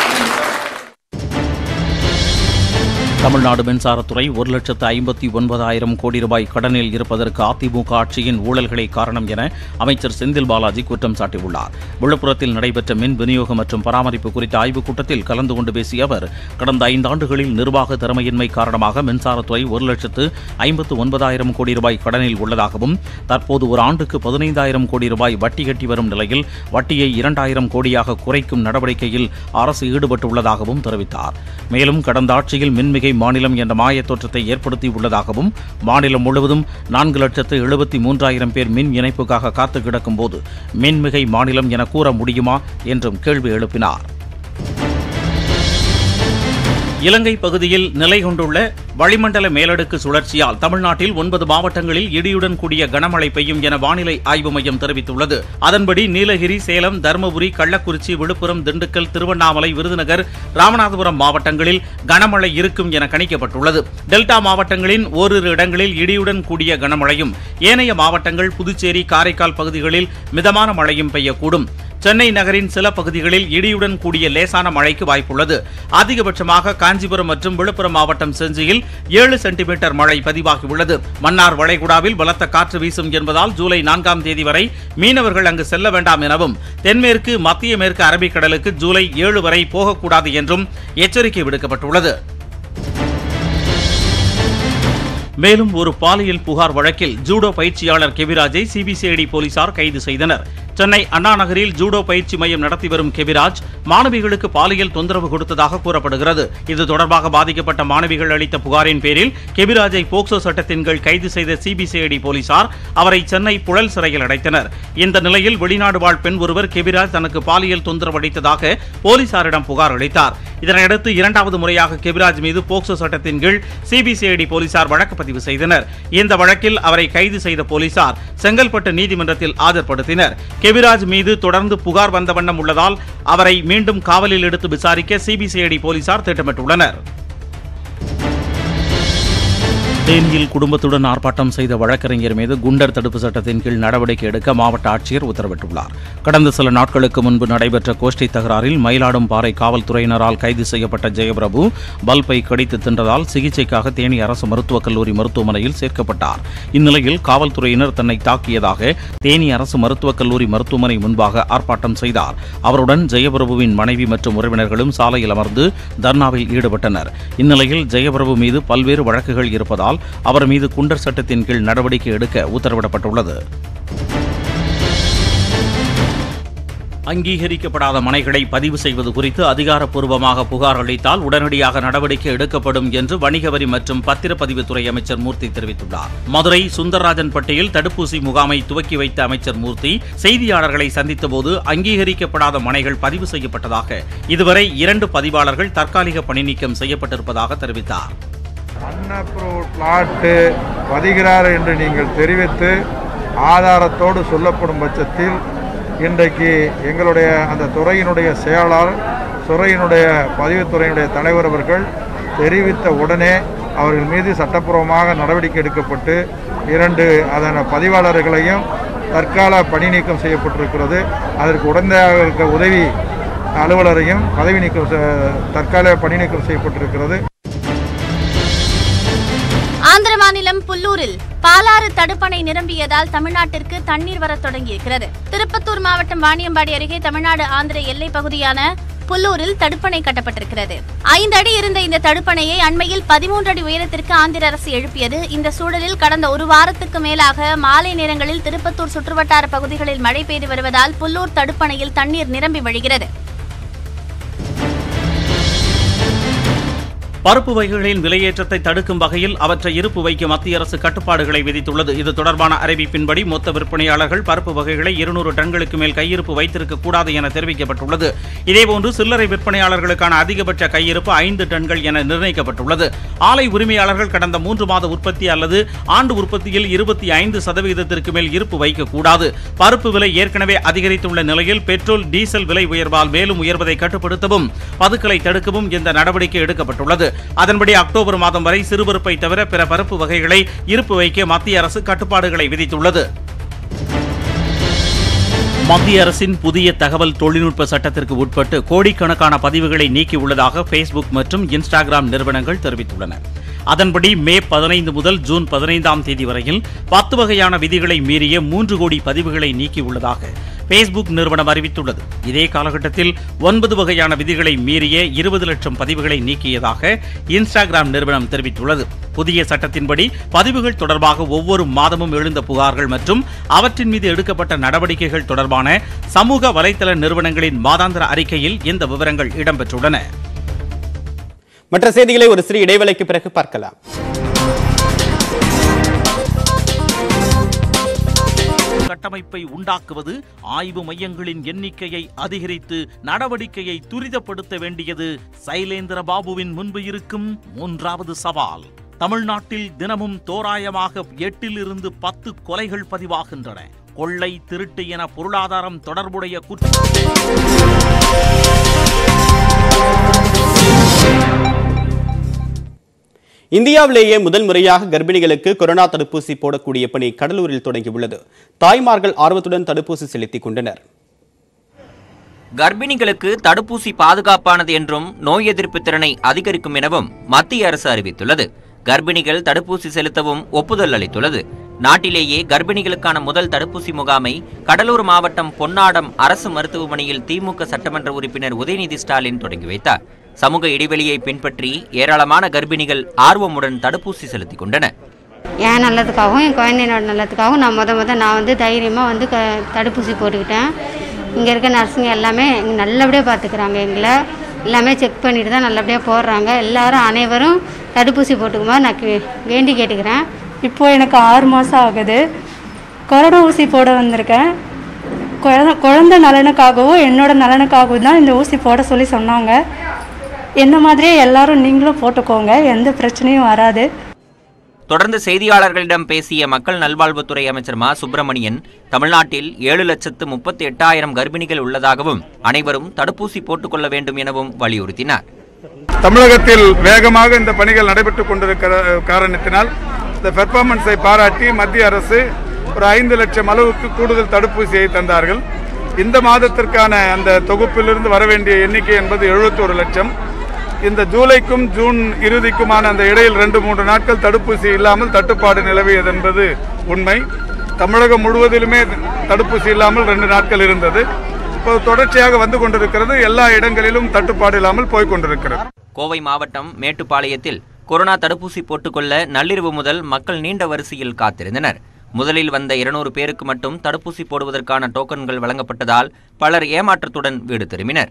தமிழ்நாடு மின்சாரத்துறை ஒரு லட்சத்து ஐம்பத்தி ஒன்பதாயிரம் கோடி ரூபாய் கடனில் இருப்பதற்கு அதிமுக ஆட்சியின் ஊழல்களே காரணம் என அமைச்சர் செந்தில் பாலாஜி குற்றம் சாட்டியுள்ளார் விழுப்புரத்தில் நடைபெற்ற மின் விநியோகம் மற்றும் பராமரிப்பு குறித்த ஆய்வுக் கூட்டத்தில் கலந்து கொண்டு பேசிய அவர் கடந்த ஐந்தாண்டுகளில் நிர்வாக திறமையின்மை காரணமாக மின்சாரத்துறை ஒரு லட்சத்து ஐம்பத்து ஒன்பதாயிரம் கோடி ரூபாய் கடனில் உள்ளதாகவும் தற்போது ஒரு ஆண்டுக்கு பதினைந்தாயிரம் கோடி ரூபாய் வட்டி கட்டி வரும் நிலையில் வட்டியை இரண்டாயிரம் கோடியாக குறைக்கும் நடவடிக்கையில் அரசு ஈடுபட்டுள்ளதாகவும் தெரிவித்தார் மேலும் கடந்த ஆட்சியில் மின்மிகை மாநிலம் என்ற மாயத் தோற்றத்தை ஏற்படுத்தி உள்ளதாகவும் மாநிலம் முழுவதும் நான்கு லட்சத்து எழுபத்தி மூன்றாயிரம் பேர் மின் இணைப்புக்காக காத்து கிடக்கும் போது மின்மிகை மாநிலம் என கூற முடியுமா என்றும் கேள்வி எழுப்பினார் இலங்கை பகுதியில் நிலை கொண்டுள்ள வளிமண்டல மேலடுக்கு சுழற்சியால் தமிழ்நாட்டில் ஒன்பது மாவட்டங்களில் இடியுடன் கூடிய கனமழை பெய்யும் என வானிலை ஆய்வு மையம் தெரிவித்துள்ளது அதன்படி நீலகிரி சேலம் தருமபுரி கள்ளக்குறிச்சி விழுப்புரம் திண்டுக்கல் திருவண்ணாமலை விருதுநகர் ராமநாதபுரம் மாவட்டங்களில் கனமழை இருக்கும் என கணிக்கப்பட்டுள்ளது டெல்டா மாவட்டங்களின் ஓரிரு இடங்களில் இடியுடன் கூடிய கனமழையும் ஏனைய மாவட்டங்கள் புதுச்சேரி காரைக்கால் பகுதிகளில் மிதமான மழையும் பெய்யக்கூடும் சென்னை நகரின் சில பகுதிகளில் இடியுடன் கூடிய லேசான மழைக்கு வாய்ப்புள்ளது அதிகபட்சமாக காஞ்சிபுரம் மற்றும் விழுப்புரம் மாவட்டம் செஞ்சியில் ஏழு சென்டிமீட்டர் மழை பதிவாகியுள்ளது மன்னார் வளைகுடாவில் பலத்த காற்று வீசும் என்பதால் ஜூலை நான்காம் தேதி வரை மீனவர்கள் அங்கு செல்ல வேண்டாம் எனவும் தென்மேற்கு மத்திய மேற்கு அரபிக்கடலுக்கு ஜூலை ஏழு வரை போகக்கூடாது என்றும் எச்சரிக்கை விடுக்கப்பட்டுள்ளது மேலும் ஒரு பாலியல் புகார் வழக்கில் ஜூடோ பயிற்சியாளர் கெவிராஜை சிபிசிஐடி போலீசார் கைது செய்தனர் சென்னை அண்ணா நகரில் ஜூடோ பயிற்சி மையம் நடத்தி வரும் கெவிராஜ் மாணவிகளுக்கு பாலியல் தொந்தரவு கொடுத்ததாக கூறப்படுகிறது இது தொடர்பாக பாதிக்கப்பட்ட மாணவிகள் அளித்த புகாரின் பேரில் கெவிராஜை போக்சோ சட்டத்தின் கீழ் கைது செய்த சிபிசிஐடி போலீசார் அவரை சென்னை புழல் சிறையில் அடைத்தனர் இந்த நிலையில் வெளிநாடு வாழ் பெண் ஒருவர் கெவிராஜ் தனக்கு பாலியல் தொந்தரவு அளித்ததாக போலீசாரிடம் புகார் அளித்தார் இதனையடுத்து இரண்டாவது முறையாக கெவிராஜ் மீது போக்சோ சட்டத்தின் கீழ் சிபிசிஐடி போலீசார் வழக்கு பதிவு செய்தனர் இந்த வழக்கில் அவரை கைது செய்த போலீசார் செங்கல்பட்டு நீதிமன்றத்தில் ஆஜர்படுத்தினர் கெவிராஜ் மீது தொடர்ந்து புகார் வந்த வண்ணம் உள்ளதால் அவரை மீண்டும் காவலில் எடுத்து விசாரிக்க சிபிசிஐடி போலீசார் திட்டமிட்டுள்ளனர் தேனியில் குடும்பத்துடன் ஆர்ப்பாட்டம் செய்த வழக்கறிஞர் மீது குண்டர் தடுப்பு சட்டத்தின் கீழ் நடவடிக்கை எடுக்க மாவட்ட ஆட்சியர் உத்தரவிட்டுள்ளார் கடந்த சில நாட்களுக்கு முன்பு நடைபெற்ற கோஷ்டி தகராறில் மயிலாடும்பாறை காவல்துறையினரால் கைது செய்யப்பட்ட ஜெயபிரபு பல்பை கடித்து தின்றதால் சிகிச்சைக்காக தேனி அரசு மருத்துவக் கல்லூரி மருத்துவமனையில் சேர்க்கப்பட்டார் இந்நிலையில் காவல்துறையினர் தன்னை தாக்கியதாக தேனி அரசு மருத்துவக் கல்லூரி மருத்துவமனை முன்பாக ஆர்ப்பாட்டம் செய்தார் அவருடன் ஜெயபிரபுவின் மனைவி மற்றும் உறவினர்களும் சாலையில் அமர்ந்து தர்ணாவில் ஈடுபட்டனர் இந்நிலையில் ஜெயபிரபு மீது பல்வேறு வழக்குகள் இருப்பதால் அவர் மீது குண்டர் சட்டத்தின் கீழ் நடவடிக்கை எடுக்க உத்தரவிடப்பட்டுள்ளது அங்கீகரிக்கப்படாத மனைகளை பதிவு செய்வது குறித்து அதிகாரப்பூர்வமாக புகார் அளித்தால் உடனடியாக நடவடிக்கை எடுக்கப்படும் என்று வணிக வரி மற்றும் பத்திரப்பதிவுத்துறை அமைச்சர் மூர்த்தி தெரிவித்துள்ளார் மதுரை சுந்தரராஜன் பட்டியில் தடுப்பூசி முகாமை துவக்கி வைத்த அமைச்சர் மூர்த்தி செய்தியாளர்களை சந்தித்தபோது அங்கீகரிக்கப்படாத மனைகள் பதிவு செய்யப்பட்டதாக இதுவரை இரண்டு பதிவாளர்கள் தற்காலிக பணிநீக்கம் செய்யப்பட்டிருப்பதாக தெரிவித்தார் அன்அப்ரூவ்ட் பிளாட்டு பதிகிறார் என்று நீங்கள் தெரிவித்து ஆதாரத்தோடு சொல்லப்படும் பட்சத்தில் இன்றைக்கு எங்களுடைய அந்த துறையினுடைய செயலாளர் துறையினுடைய பதிவுத்துறையினுடைய தலைவர் அவர்கள் தெரிவித்த உடனே அவர்கள் மீது சட்டப்பூர்வமாக நடவடிக்கை எடுக்கப்பட்டு இரண்டு அதன் பதிவாளர்களையும் தற்கால பணி நீக்கம் செய்யப்பட்டிருக்கிறது அதற்கு உடந்தையாக இருக்க உதவி அலுவலரையும் பதவி நீக்கம் செ- தற்கால பணி நீக்கம் செய்யப்பட்டிருக்கிறது ஆந்திர மாநிலம் புல்லூரில் பாலாறு தடுப்பணை நிரம்பியதால் தமிழ்நாட்டிற்கு தண்ணீர் வரத் தொடங்கியிருக்கிறது திருப்பத்தூர் மாவட்டம் வாணியம்பாடி அருகே தமிழ்நாடு ஆந்திர எல்லைப் பகுதியான புல்லூரில் தடுப்பணை கட்டப்பட்டிருக்கிறது ஐந்து அடி இருந்த இந்த தடுப்பணையை அண்மையில் பதிமூன்று அடி உயரத்திற்கு ஆந்திர அரசு எழுப்பியது இந்த சூழலில் கடந்த ஒரு வாரத்துக்கு மேலாக மாலை நேரங்களில் திருப்பத்தூர் சுற்றுவட்டார பகுதிகளில் மழை பெய்து வருவதால் புல்லூர் தடுப்பணையில் தண்ணீர் நிரம்பி வழிகிறது பருப்பு வகைகளின் விலையேற்றத்தை தடுக்கும் வகையில் அவற்றை இருப்பு வைக்க மத்திய அரசு கட்டுப்பாடுகளை விதித்துள்ளது இது தொடர்பான அறிவிப்பின்படி மொத்த விற்பனையாளர்கள் பருப்பு வகைகளை இருநூறு டன்களுக்கு மேல் கையிருப்பு வைத்திருக்க கூடாது என தெரிவிக்கப்பட்டுள்ளது இதேபோன்று சில்லறை விற்பனையாளர்களுக்கான அதிகபட்ச கையிருப்பு ஐந்து டன்கள் என நிர்ணயிக்கப்பட்டுள்ளது ஆலை உரிமையாளர்கள் கடந்த மூன்று மாத உற்பத்தி அல்லது ஆண்டு உற்பத்தியில் இருபத்தி ஐந்து சதவீதத்திற்கு மேல் இருப்பு வைக்கக்கூடாது பருப்பு விலை ஏற்கனவே அதிகரித்துள்ள நிலையில் பெட்ரோல் டீசல் விலை உயர்வால் மேலும் உயர்வதை கட்டுப்படுத்தவும் பதுக்கலை தடுக்கவும் இந்த நடவடிக்கை எடுக்கப்பட்டுள்ளது அதன்படி அக்டோபர் மாதம் வரை சிறுபருப்பை தவிர பிற பருப்பு வகைகளை இருப்பு வைக்க மத்திய அரசு கட்டுப்பாடுகளை விதித்துள்ளது மத்திய அரசின் புதிய தகவல் தொழில்நுட்ப சட்டத்திற்கு உட்பட்டு கோடிக்கணக்கான பதிவுகளை நீக்கியுள்ளதாக ஃபேஸ்புக் மற்றும் இன்ஸ்டாகிராம் நிறுவனங்கள் தெரிவித்துள்ளன அதன்படி மே பதினைந்து முதல் ஜூன் பதினைந்தாம் தேதி வரையில் பத்து வகையான விதிகளை மீறிய மூன்று கோடி பதிவுகளை நீக்கியுள்ளதாக ஃபேஸ்புக் நிறுவனம் அறிவித்துள்ளது இதே காலகட்டத்தில் ஒன்பது வகையான விதிகளை மீறிய இருபது லட்சம் பதிவுகளை நீக்கியதாக இன்ஸ்டாகிராம் நிறுவனம் தெரிவித்துள்ளது புதிய சட்டத்தின்படி பதிவுகள் தொடர்பாக ஒவ்வொரு மாதமும் எழுந்த புகார்கள் மற்றும் அவற்றின் மீது எடுக்கப்பட்ட நடவடிக்கைகள் தொடர்பான சமூக வலைதள நிறுவனங்களின் மாதாந்திர அறிக்கையில் இந்த விவரங்கள் இடம்பெற்றுள்ளன மற்ற செய்திகளை ஒரு சிறிய இடைவேளைக்கு பிறகு பார்க்கலாம் கட்டமைப்பை உண்டாக்குவது ஆய்வு மையங்களின் எண்ணிக்கையை அதிகரித்து நடவடிக்கையை துரிதப்படுத்த வேண்டியது சைலேந்திர பாபுவின் முன்பு இருக்கும் மூன்றாவது சவால் தமிழ்நாட்டில் தினமும் தோராயமாக எட்டிலிருந்து பத்து கொலைகள் பதிவாகின்றன கொள்ளை திருட்டு என பொருளாதாரம் தொடர்புடைய குற்ற இந்தியாவிலேயே முதல் முறையாக கர்ப்பிணிகளுக்கு கொரோனா தடுப்பூசி போடக்கூடிய பணி கடலூரில் தொடங்கியுள்ளது தாய்மார்கள் ஆர்வத்துடன் தடுப்பூசி செலுத்திக் கொண்டனர் கர்ப்பிணிகளுக்கு தடுப்பூசி பாதுகாப்பானது என்றும் நோய் எதிர்ப்பு திறனை அதிகரிக்கும் எனவும் மத்திய அரசு அறிவித்துள்ளது கர்ப்பிணிகள் தடுப்பூசி செலுத்தவும் ஒப்புதல் அளித்துள்ளது நாட்டிலேயே கர்ப்பிணிகளுக்கான முதல் தடுப்பூசி முகாமை கடலூர் மாவட்டம் பொன்னாடம் அரசு மருத்துவமனையில் திமுக சட்டமன்ற உறுப்பினர் உதயநிதி ஸ்டாலின் தொடங்கி வைத்தார் சமூக இடைவெளியை பின்பற்றி ஏராளமான கர்ப்பிணிகள் ஆர்வமுடன் தடுப்பூசி செலுத்திக் கொண்டனர் என் நல்லதுக்காகவும் என் குழந்தையோட நல்லதுக்காகவும் நான் முத முத நான் வந்து தைரியமாக வந்து க தடுப்பூசி போட்டுக்கிட்டேன் இங்கே இருக்க நர்ஸுங்க எல்லாமே இங்க நல்லபடியாக பார்த்துக்கிறாங்க எங்களை எல்லாமே செக் பண்ணிட்டு தான் நல்லபடியாக போடுறாங்க எல்லாரும் அனைவரும் தடுப்பூசி போட்டுக்கும்போது நான் கே- வேண்டி கேட்டுக்கிறேன் இப்போ எனக்கு ஆறு மாதம் ஆகுது கொரோனா ஊசி போட வந்திருக்கேன் குழந்த குழந்தை நலனுக்காகவும் என்னோட நலனுக்காகவும் தான் இந்த ஊசி போட சொல்லி சொன்னாங்க என்ன மாதிரியே எல்லாரும் நீங்களும் போட்டுக்கோங்க எந்த பிரச்சனையும் வராது தொடர்ந்து செய்தியாளர்களிடம் பேசிய மக்கள் நல்வாழ்வுத்துறை அமைச்சர் மா சுப்பிரமணியன் தமிழ்நாட்டில் ஏழு லட்சத்து முப்பத்தி எட்டாயிரம் கர்ப்பிணிகள் உள்ளதாகவும் அனைவரும் தடுப்பூசி போட்டுக்கொள்ள வேண்டும் எனவும் வலியுறுத்தினார் தமிழகத்தில் வேகமாக இந்த பணிகள் நடைபெற்றுக் கொண்டிருக்கிற காரணத்தினால் இந்த பெர்ஃபார்மன்ஸை பாராட்டி மத்திய அரசு ஒரு ஐந்து லட்சம் அளவுக்கு கூடுதல் தடுப்பூசியை தந்தார்கள் இந்த மாதத்திற்கான அந்த தொகுப்பிலிருந்து வர வேண்டிய எண்ணிக்கை என்பது எழுபத்தோரு லட்சம் இந்த ஜூலைக்கும் ஜூன் இறுதிக்குமான அந்த இடையில் ரெண்டு மூன்று நாட்கள் தடுப்பூசி இல்லாமல் தட்டுப்பாடு நிலவியது என்பது உண்மை தமிழகம் முழுவதிலுமே தடுப்பூசி இல்லாமல் ரெண்டு நாட்கள் இருந்தது இப்போ தொடர்ச்சியாக வந்து கொண்டிருக்கிறது எல்லா இடங்களிலும் தட்டுப்பாடு இல்லாமல் போய் கொண்டிருக்கிறது கோவை மாவட்டம் மேட்டுப்பாளையத்தில் கொரோனா தடுப்பூசி போட்டுக்கொள்ள நள்ளிரவு முதல் மக்கள் நீண்ட வரிசையில் காத்திருந்தனர் முதலில் வந்த இருநூறு பேருக்கு மட்டும் தடுப்பூசி போடுவதற்கான டோக்கன்கள் வழங்கப்பட்டதால் பலர் ஏமாற்றத்துடன் வீடு திரும்பினர்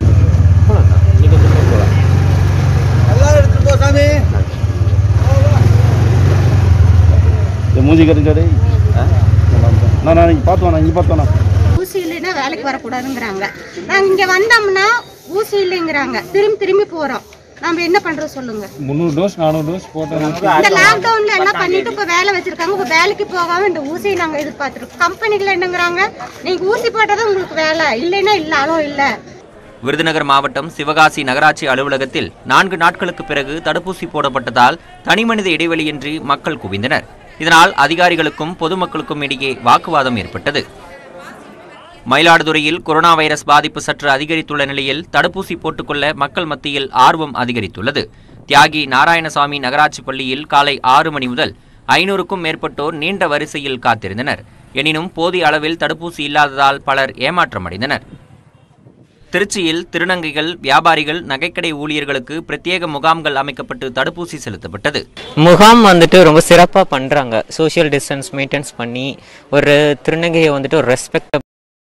மூஞ்சி கட்டுங்காரு நான் நான் இங்கே பார்த்து வேணா இங்கே பார்த்து வேணா ஊசி இல்லைன்னா வேலைக்கு வரக்கூடாதுங்கிறாங்க நாங்க இங்க வந்தோம்னா ஊசி இல்லைங்கிறாங்க திரும்பி திரும்பி போறோம் நம்ம என்ன பண்றோம் சொல்லுங்க முந்நூறு டோஸ் நானூறு டோஸ் போட்டேன் இந்த லாக்டவுன்ல எல்லாம் பண்ணிட்டு இப்ப வேலை வச்சிருக்காங்க இப்ப வேலைக்கு போகாம இந்த ஊசியை நாங்க எதிர்பார்த்திருக்கோம் கம்பெனிகள் என்னங்கிறாங்க நீங்க ஊசி போட்டாதான் உங்களுக்கு வேலை இல்லைன்னா இல்லாலும் இல்ல விருதுநகர் மாவட்டம் சிவகாசி நகராட்சி அலுவலகத்தில் நான்கு நாட்களுக்கு பிறகு தடுப்பூசி போடப்பட்டதால் தனிமனித இடைவெளியின்றி மக்கள் குவிந்தனர் இதனால் அதிகாரிகளுக்கும் பொதுமக்களுக்கும் இடையே வாக்குவாதம் ஏற்பட்டது மயிலாடுதுறையில் கொரோனா வைரஸ் பாதிப்பு சற்று அதிகரித்துள்ள நிலையில் தடுப்பூசி போட்டுக்கொள்ள மக்கள் மத்தியில் ஆர்வம் அதிகரித்துள்ளது தியாகி நாராயணசாமி நகராட்சி பள்ளியில் காலை ஆறு மணி முதல் ஐநூறுக்கும் மேற்பட்டோர் நீண்ட வரிசையில் காத்திருந்தனர் எனினும் போதிய அளவில் தடுப்பூசி இல்லாததால் பலர் ஏமாற்றமடைந்தனர் திருச்சியில் திருநங்கைகள் வியாபாரிகள் நகைக்கடை ஊழியர்களுக்கு பிரத்யேக முகாம்கள் அமைக்கப்பட்டு தடுப்பூசி செலுத்தப்பட்டது முகாம் வந்துட்டு ரொம்ப சிறப்பாக பண்ணுறாங்க சோஷியல் டிஸ்டன்ஸ் மெயின்டைன்ஸ் பண்ணி ஒரு திருநங்கையை வந்துட்டு ஒரு ரெஸ்பெக்ட்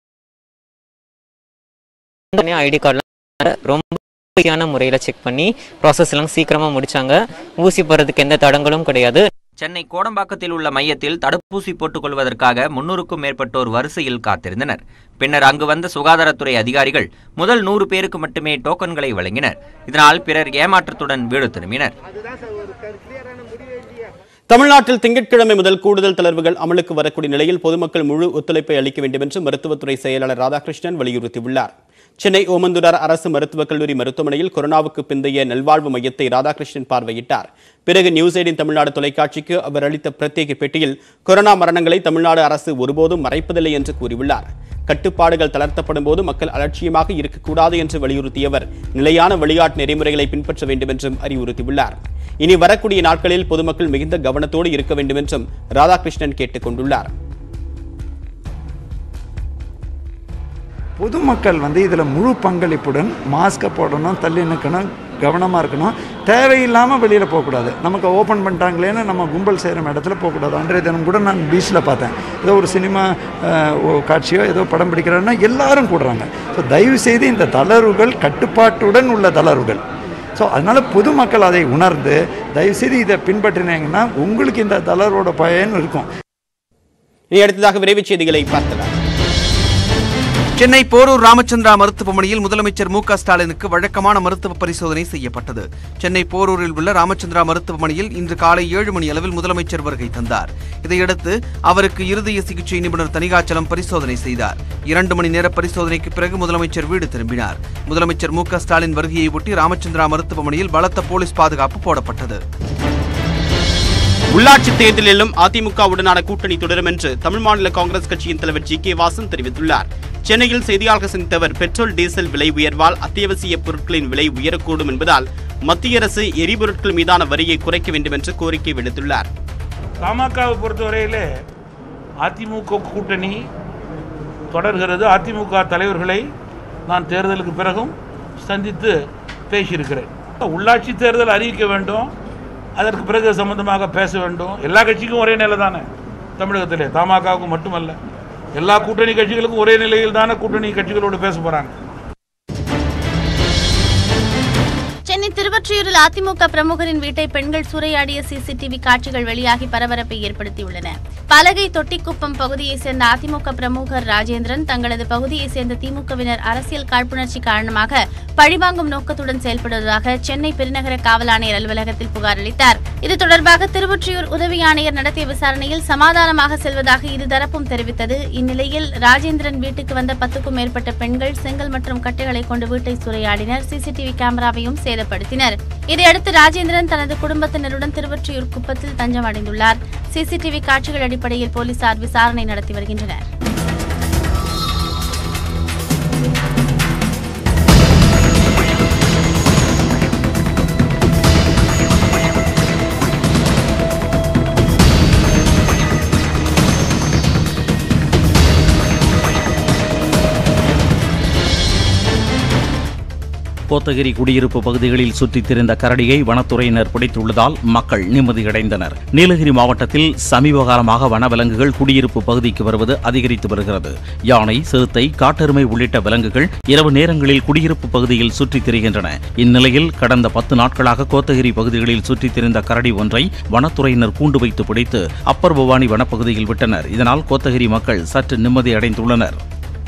ஐடி கார்டெலாம் ரொம்ப ஈஸியான முறையில் செக் பண்ணி ப்ராசஸ் எல்லாம் சீக்கிரமாக முடிச்சாங்க ஊசி போடுறதுக்கு எந்த தடங்களும் கிடையாது சென்னை கோடம்பாக்கத்தில் உள்ள மையத்தில் தடுப்பூசி போட்டுக் கொள்வதற்காக முன்னூறுக்கும் மேற்பட்டோர் வரிசையில் காத்திருந்தனர் பின்னர் அங்கு வந்த சுகாதாரத்துறை அதிகாரிகள் முதல் நூறு பேருக்கு மட்டுமே டோக்கன்களை வழங்கினர் இதனால் பிறர் ஏமாற்றத்துடன் வீடு திரும்பினர் தமிழ்நாட்டில் திங்கட்கிழமை முதல் கூடுதல் தளர்வுகள் அமலுக்கு வரக்கூடிய நிலையில் பொதுமக்கள் முழு ஒத்துழைப்பை அளிக்க வேண்டும் என்று மருத்துவத்துறை செயலாளர் ராதாகிருஷ்ணன் வலியுறுத்தியுள்ளார் சென்னை ஓமந்தூரார் அரசு மருத்துவக் கல்லூரி மருத்துவமனையில் கொரோனாவுக்கு பிந்தைய நல்வாழ்வு மையத்தை ராதாகிருஷ்ணன் பார்வையிட்டார் பிறகு நியூஸ் எயிட்டின் தமிழ்நாடு தொலைக்காட்சிக்கு அவர் அளித்த பிரத்யேக பேட்டியில் கொரோனா மரணங்களை தமிழ்நாடு அரசு ஒருபோதும் மறைப்பதில்லை என்று கூறியுள்ளார் கட்டுப்பாடுகள் தளர்த்தப்படும் போது மக்கள் அலட்சியமாக இருக்கக்கூடாது என்று வலியுறுத்திய அவர் நிலையான வழிகாட்டு நெறிமுறைகளை பின்பற்ற வேண்டும் என்றும் அறிவுறுத்தியுள்ளார் இனி வரக்கூடிய நாட்களில் பொதுமக்கள் மிகுந்த கவனத்தோடு இருக்க வேண்டும் என்றும் ராதாகிருஷ்ணன் கேட்டுக் கொண்டுள்ளார் பொதுமக்கள் வந்து இதில் முழு பங்களிப்புடன் மாஸ்க்கை போடணும் தள்ளி நிற்கணும் கவனமாக இருக்கணும் தேவையில்லாமல் வெளியில் போகக்கூடாது நமக்கு ஓப்பன் பண்ணிட்டாங்களேன்னு நம்ம கும்பல் செய்கிற இடத்துல போகக்கூடாது அன்றைய தினம் கூட நான் பீச்சில் பார்த்தேன் ஏதோ ஒரு சினிமா அஹ், ஓ- காட்சியோ ஏதோ படம் பிடிக்கிறாங்கன்னா எல்லாரும் கூடுறாங்க ஸோ தயவு செய்து இந்த தளர்வுகள் கட்டுப்பாட்டுடன் உள்ள தளர்வுகள் ஸோ அதனால் பொதுமக்கள் அதை உணர்ந்து தயவுசெய்து இதை பின்பற்றினீங்கன்னா உங்களுக்கு இந்த தளர்வோட பயன் இருக்கும் இனி அடுத்ததாக விரைவுச் செய்திகளை பார்க்கலாம் சென்னை போரூர் ராமச்சந்திரா மருத்துவமனையில் முதலமைச்சர் மு க ஸ்டாலினுக்கு வழக்கமான மருத்துவ பரிசோதனை செய்யப்பட்டது சென்னை போரூரில் உள்ள ராமச்சந்திரா மருத்துவமனையில் இன்று காலை ஏழு மணி அளவில் முதலமைச்சர் வருகை தந்தார் இதையடுத்து அவருக்கு இருதய சிகிச்சை நிபுணர் தனிகாச்சலம் பரிசோதனை செய்தார் இரண்டு மணி நேர பரிசோதனைக்கு பிறகு முதலமைச்சர் வீடு திரும்பினார் முதலமைச்சர் மு க ஸ்டாலின் வருகையை ஒட்டி ராமச்சந்திரா மருத்துவமனையில் பலத்த போலீஸ் பாதுகாப்பு போடப்பட்டது உள்ளாட்சி தேர்தலிலும் அதிமுகவுடனான கூட்டணி தொடரும் என்று தமிழ் மாநில காங்கிரஸ் கட்சியின் தலைவர் ஜி கே வாசன் தெரிவித்துள்ளார் சென்னையில் செய்தியாளர்கள் சந்தித்தவர் பெட்ரோல் டீசல் விலை உயர்வால் அத்தியாவசிய பொருட்களின் விலை உயரக்கூடும் என்பதால் மத்திய அரசு எரிபொருட்கள் மீதான வரியை குறைக்க வேண்டும் என்று கோரிக்கை விடுத்துள்ளார் பாமகவை பொறுத்தவரையிலே அதிமுக கூட்டணி தொடர்கிறது அதிமுக தலைவர்களை நான் தேர்தலுக்கு பிறகும் சந்தித்து பேசியிருக்கிறேன் உள்ளாட்சி தேர்தல் அறிவிக்க வேண்டும் அதற்கு பிறகு அது சம்பந்தமாக பேச வேண்டும் எல்லா கட்சிக்கும் ஒரே நிலை தானே தமிழகத்திலே தமாகவுக்கு மட்டுமல்ல எல்லா கூட்டணி கட்சிகளுக்கும் ஒரே நிலையில் தானே கூட்டணி கட்சிகளோடு பேச போகிறாங்க சென்னை திருவொற்றியூரில் அதிமுக பிரமுகரின் வீட்டை பெண்கள் சூறையாடிய சிசிடிவி காட்சிகள் வெளியாகி பரபரப்பை ஏற்படுத்தியுள்ளன பலகை தொட்டிக்குப்பம் பகுதியைச் சேர்ந்த அதிமுக பிரமுகர் ராஜேந்திரன் தங்களது பகுதியைச் சேர்ந்த திமுகவினர் அரசியல் காழ்ப்புணர்ச்சி காரணமாக பழிவாங்கும் நோக்கத்துடன் செயல்படுவதாக சென்னை பெருநகர காவல் ஆணையர் அலுவலகத்தில் புகார் அளித்தார் இது தொடர்பாக திருவொற்றியூர் உதவி ஆணையர் நடத்திய விசாரணையில் சமாதானமாக செல்வதாக இருதரப்பும் தெரிவித்தது இந்நிலையில் ராஜேந்திரன் வீட்டுக்கு வந்த பத்துக்கும் மேற்பட்ட பெண்கள் செங்கல் மற்றும் கட்டைகளை கொண்டு வீட்டை சூறையாடினர் சிசிடிவி கேமராவையும் சேதப்படுத்தினர் உறுதிப்படுத்தினர் இதையடுத்து ராஜேந்திரன் தனது குடும்பத்தினருடன் திருவொற்றியூர் குப்பத்தில் தஞ்சம் அடைந்துள்ளார் சிசிடிவி காட்சிகள் அடிப்படையில் போலீசார் விசாரணை நடத்தி வருகின்றனர் கோத்தகிரி குடியிருப்பு பகுதிகளில் சுற்றித் திரிந்த கரடியை வனத்துறையினர் பிடித்துள்ளதால் மக்கள் நிம்மதியடைந்தனர் நீலகிரி மாவட்டத்தில் சமீப காலமாக வனவிலங்குகள் குடியிருப்பு பகுதிக்கு வருவது அதிகரித்து வருகிறது யானை சிறுத்தை காட்டெருமை உள்ளிட்ட விலங்குகள் இரவு நேரங்களில் குடியிருப்பு பகுதியில் சுற்றித் திரிகின்றன இந்நிலையில் கடந்த பத்து நாட்களாக கோத்தகிரி பகுதிகளில் சுற்றித் திரிந்த கரடி ஒன்றை வனத்துறையினர் கூண்டு வைத்து பிடித்து அப்பர் பவானி வனப்பகுதியில் விட்டனர் இதனால் கோத்தகிரி மக்கள் சற்று நிம்மதியடைந்துள்ளனர்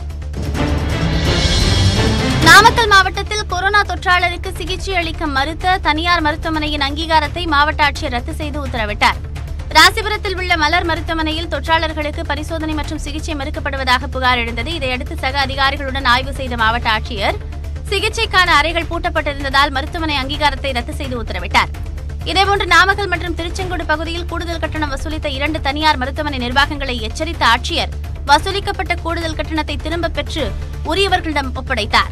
நாமக்கல் மாவட்டத்தில் கொரோனா தொற்றாளருக்கு சிகிச்சை அளிக்க மறுத்த தனியார் மருத்துவமனையின் அங்கீகாரத்தை மாவட்ட ஆட்சியர் ரத்து செய்து உத்தரவிட்டார் ராசிபுரத்தில் உள்ள மலர் மருத்துவமனையில் தொற்றாளர்களுக்கு பரிசோதனை மற்றும் சிகிச்சை மறுக்கப்படுவதாக புகார் எழுந்தது இதையடுத்து சக அதிகாரிகளுடன் ஆய்வு செய்த மாவட்ட ஆட்சியர் சிகிச்சைக்கான அறைகள் பூட்டப்பட்டிருந்ததால் மருத்துவமனை அங்கீகாரத்தை ரத்து செய்து உத்தரவிட்டார் இதேபோன்று நாமக்கல் மற்றும் திருச்செங்கோடு பகுதியில் கூடுதல் கட்டணம் வசூலித்த இரண்டு தனியார் மருத்துவமனை நிர்வாகங்களை எச்சரித்த ஆட்சியர் வசூலிக்கப்பட்ட கூடுதல் கட்டணத்தை திரும்பப் பெற்று உரியவர்களிடம் ஒப்படைத்தார்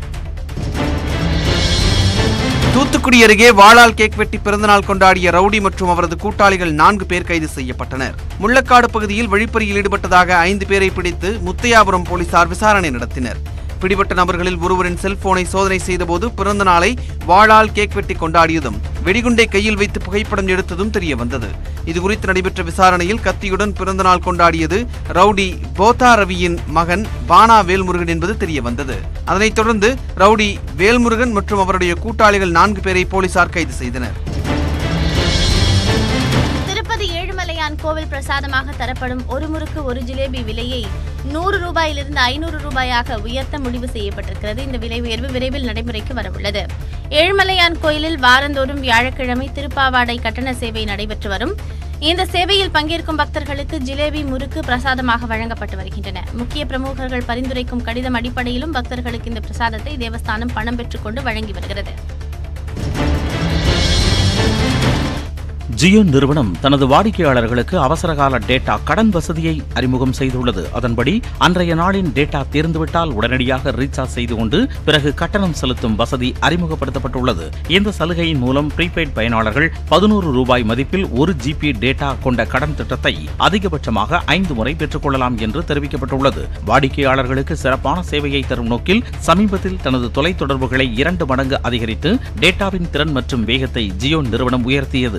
தூத்துக்குடி அருகே வாளால் கேக் வெட்டி பிறந்தநாள் கொண்டாடிய ரவுடி மற்றும் அவரது கூட்டாளிகள் நான்கு பேர் கைது செய்யப்பட்டனர் முள்ளக்காடு பகுதியில் வழிப்பறியில் ஈடுபட்டதாக ஐந்து பேரை பிடித்து முத்தையாபுரம் போலீசார் விசாரணை நடத்தினர் பிடிபட்ட நபர்களில் ஒருவரின் செல்போனை சோதனை செய்தபோது பிறந்த நாளை வாளால் கேக் வெட்டி கொண்டாடியதும் வெடிகுண்டை கையில் வைத்து புகைப்படம் எடுத்ததும் தெரிய வந்தது இதுகுறித்து நடைபெற்ற விசாரணையில் கத்தியுடன் பிறந்தநாள் கொண்டாடியது ரவுடி போதா ரவியின் மகன் பானா வேல்முருகன் என்பது தெரிய வந்தது அதனைத் தொடர்ந்து ரவுடி வேல்முருகன் மற்றும் அவருடைய கூட்டாளிகள் நான்கு பேரை போலீசார் கைது செய்தனர் திருப்பதி ஏழுமலையான் கோவில் பிரசாதமாக தரப்படும் ஒரு முறுக்கு ஒரு ஜிலேபி விலையை நூறு ரூபாயிலிருந்து ஐநூறு ரூபாயாக உயர்த்த முடிவு செய்யப்பட்டிருக்கிறது இந்த விலை உயர்வு விரைவில் நடைமுறைக்கு வரவுள்ளது ஏழுமலையான் கோயிலில் வாரந்தோறும் வியாழக்கிழமை திருப்பாவாடை கட்டண சேவை நடைபெற்று வரும் இந்த சேவையில் பங்கேற்கும் பக்தர்களுக்கு ஜிலேபி முறுக்கு பிரசாதமாக வழங்கப்பட்டு வருகின்றன முக்கிய பிரமுகர்கள் பரிந்துரைக்கும் கடிதம் அடிப்படையிலும் பக்தர்களுக்கு இந்த பிரசாதத்தை தேவஸ்தானம் பணம் பெற்றுக்கொண்டு வழங்கி வருகிறது ஜியோ நிறுவனம் தனது வாடிக்கையாளர்களுக்கு அவசரகால டேட்டா கடன் வசதியை அறிமுகம் செய்துள்ளது அதன்படி அன்றைய நாளின் டேட்டா தீர்ந்துவிட்டால் உடனடியாக ரீசார்ஜ் செய்து கொண்டு பிறகு கட்டணம் செலுத்தும் வசதி அறிமுகப்படுத்தப்பட்டுள்ளது இந்த சலுகையின் மூலம் ப்ரீபெய்ட் பயனாளர்கள் பதினோரு ரூபாய் மதிப்பில் ஒரு ஜிபி டேட்டா கொண்ட கடன் திட்டத்தை அதிகபட்சமாக ஐந்து முறை பெற்றுக்கொள்ளலாம் என்று தெரிவிக்கப்பட்டுள்ளது வாடிக்கையாளர்களுக்கு சிறப்பான சேவையை தரும் நோக்கில் சமீபத்தில் தனது தொலைத்தொடர்புகளை இரண்டு மடங்கு அதிகரித்து டேட்டாவின் திறன் மற்றும் வேகத்தை ஜியோ நிறுவனம் உயர்த்தியது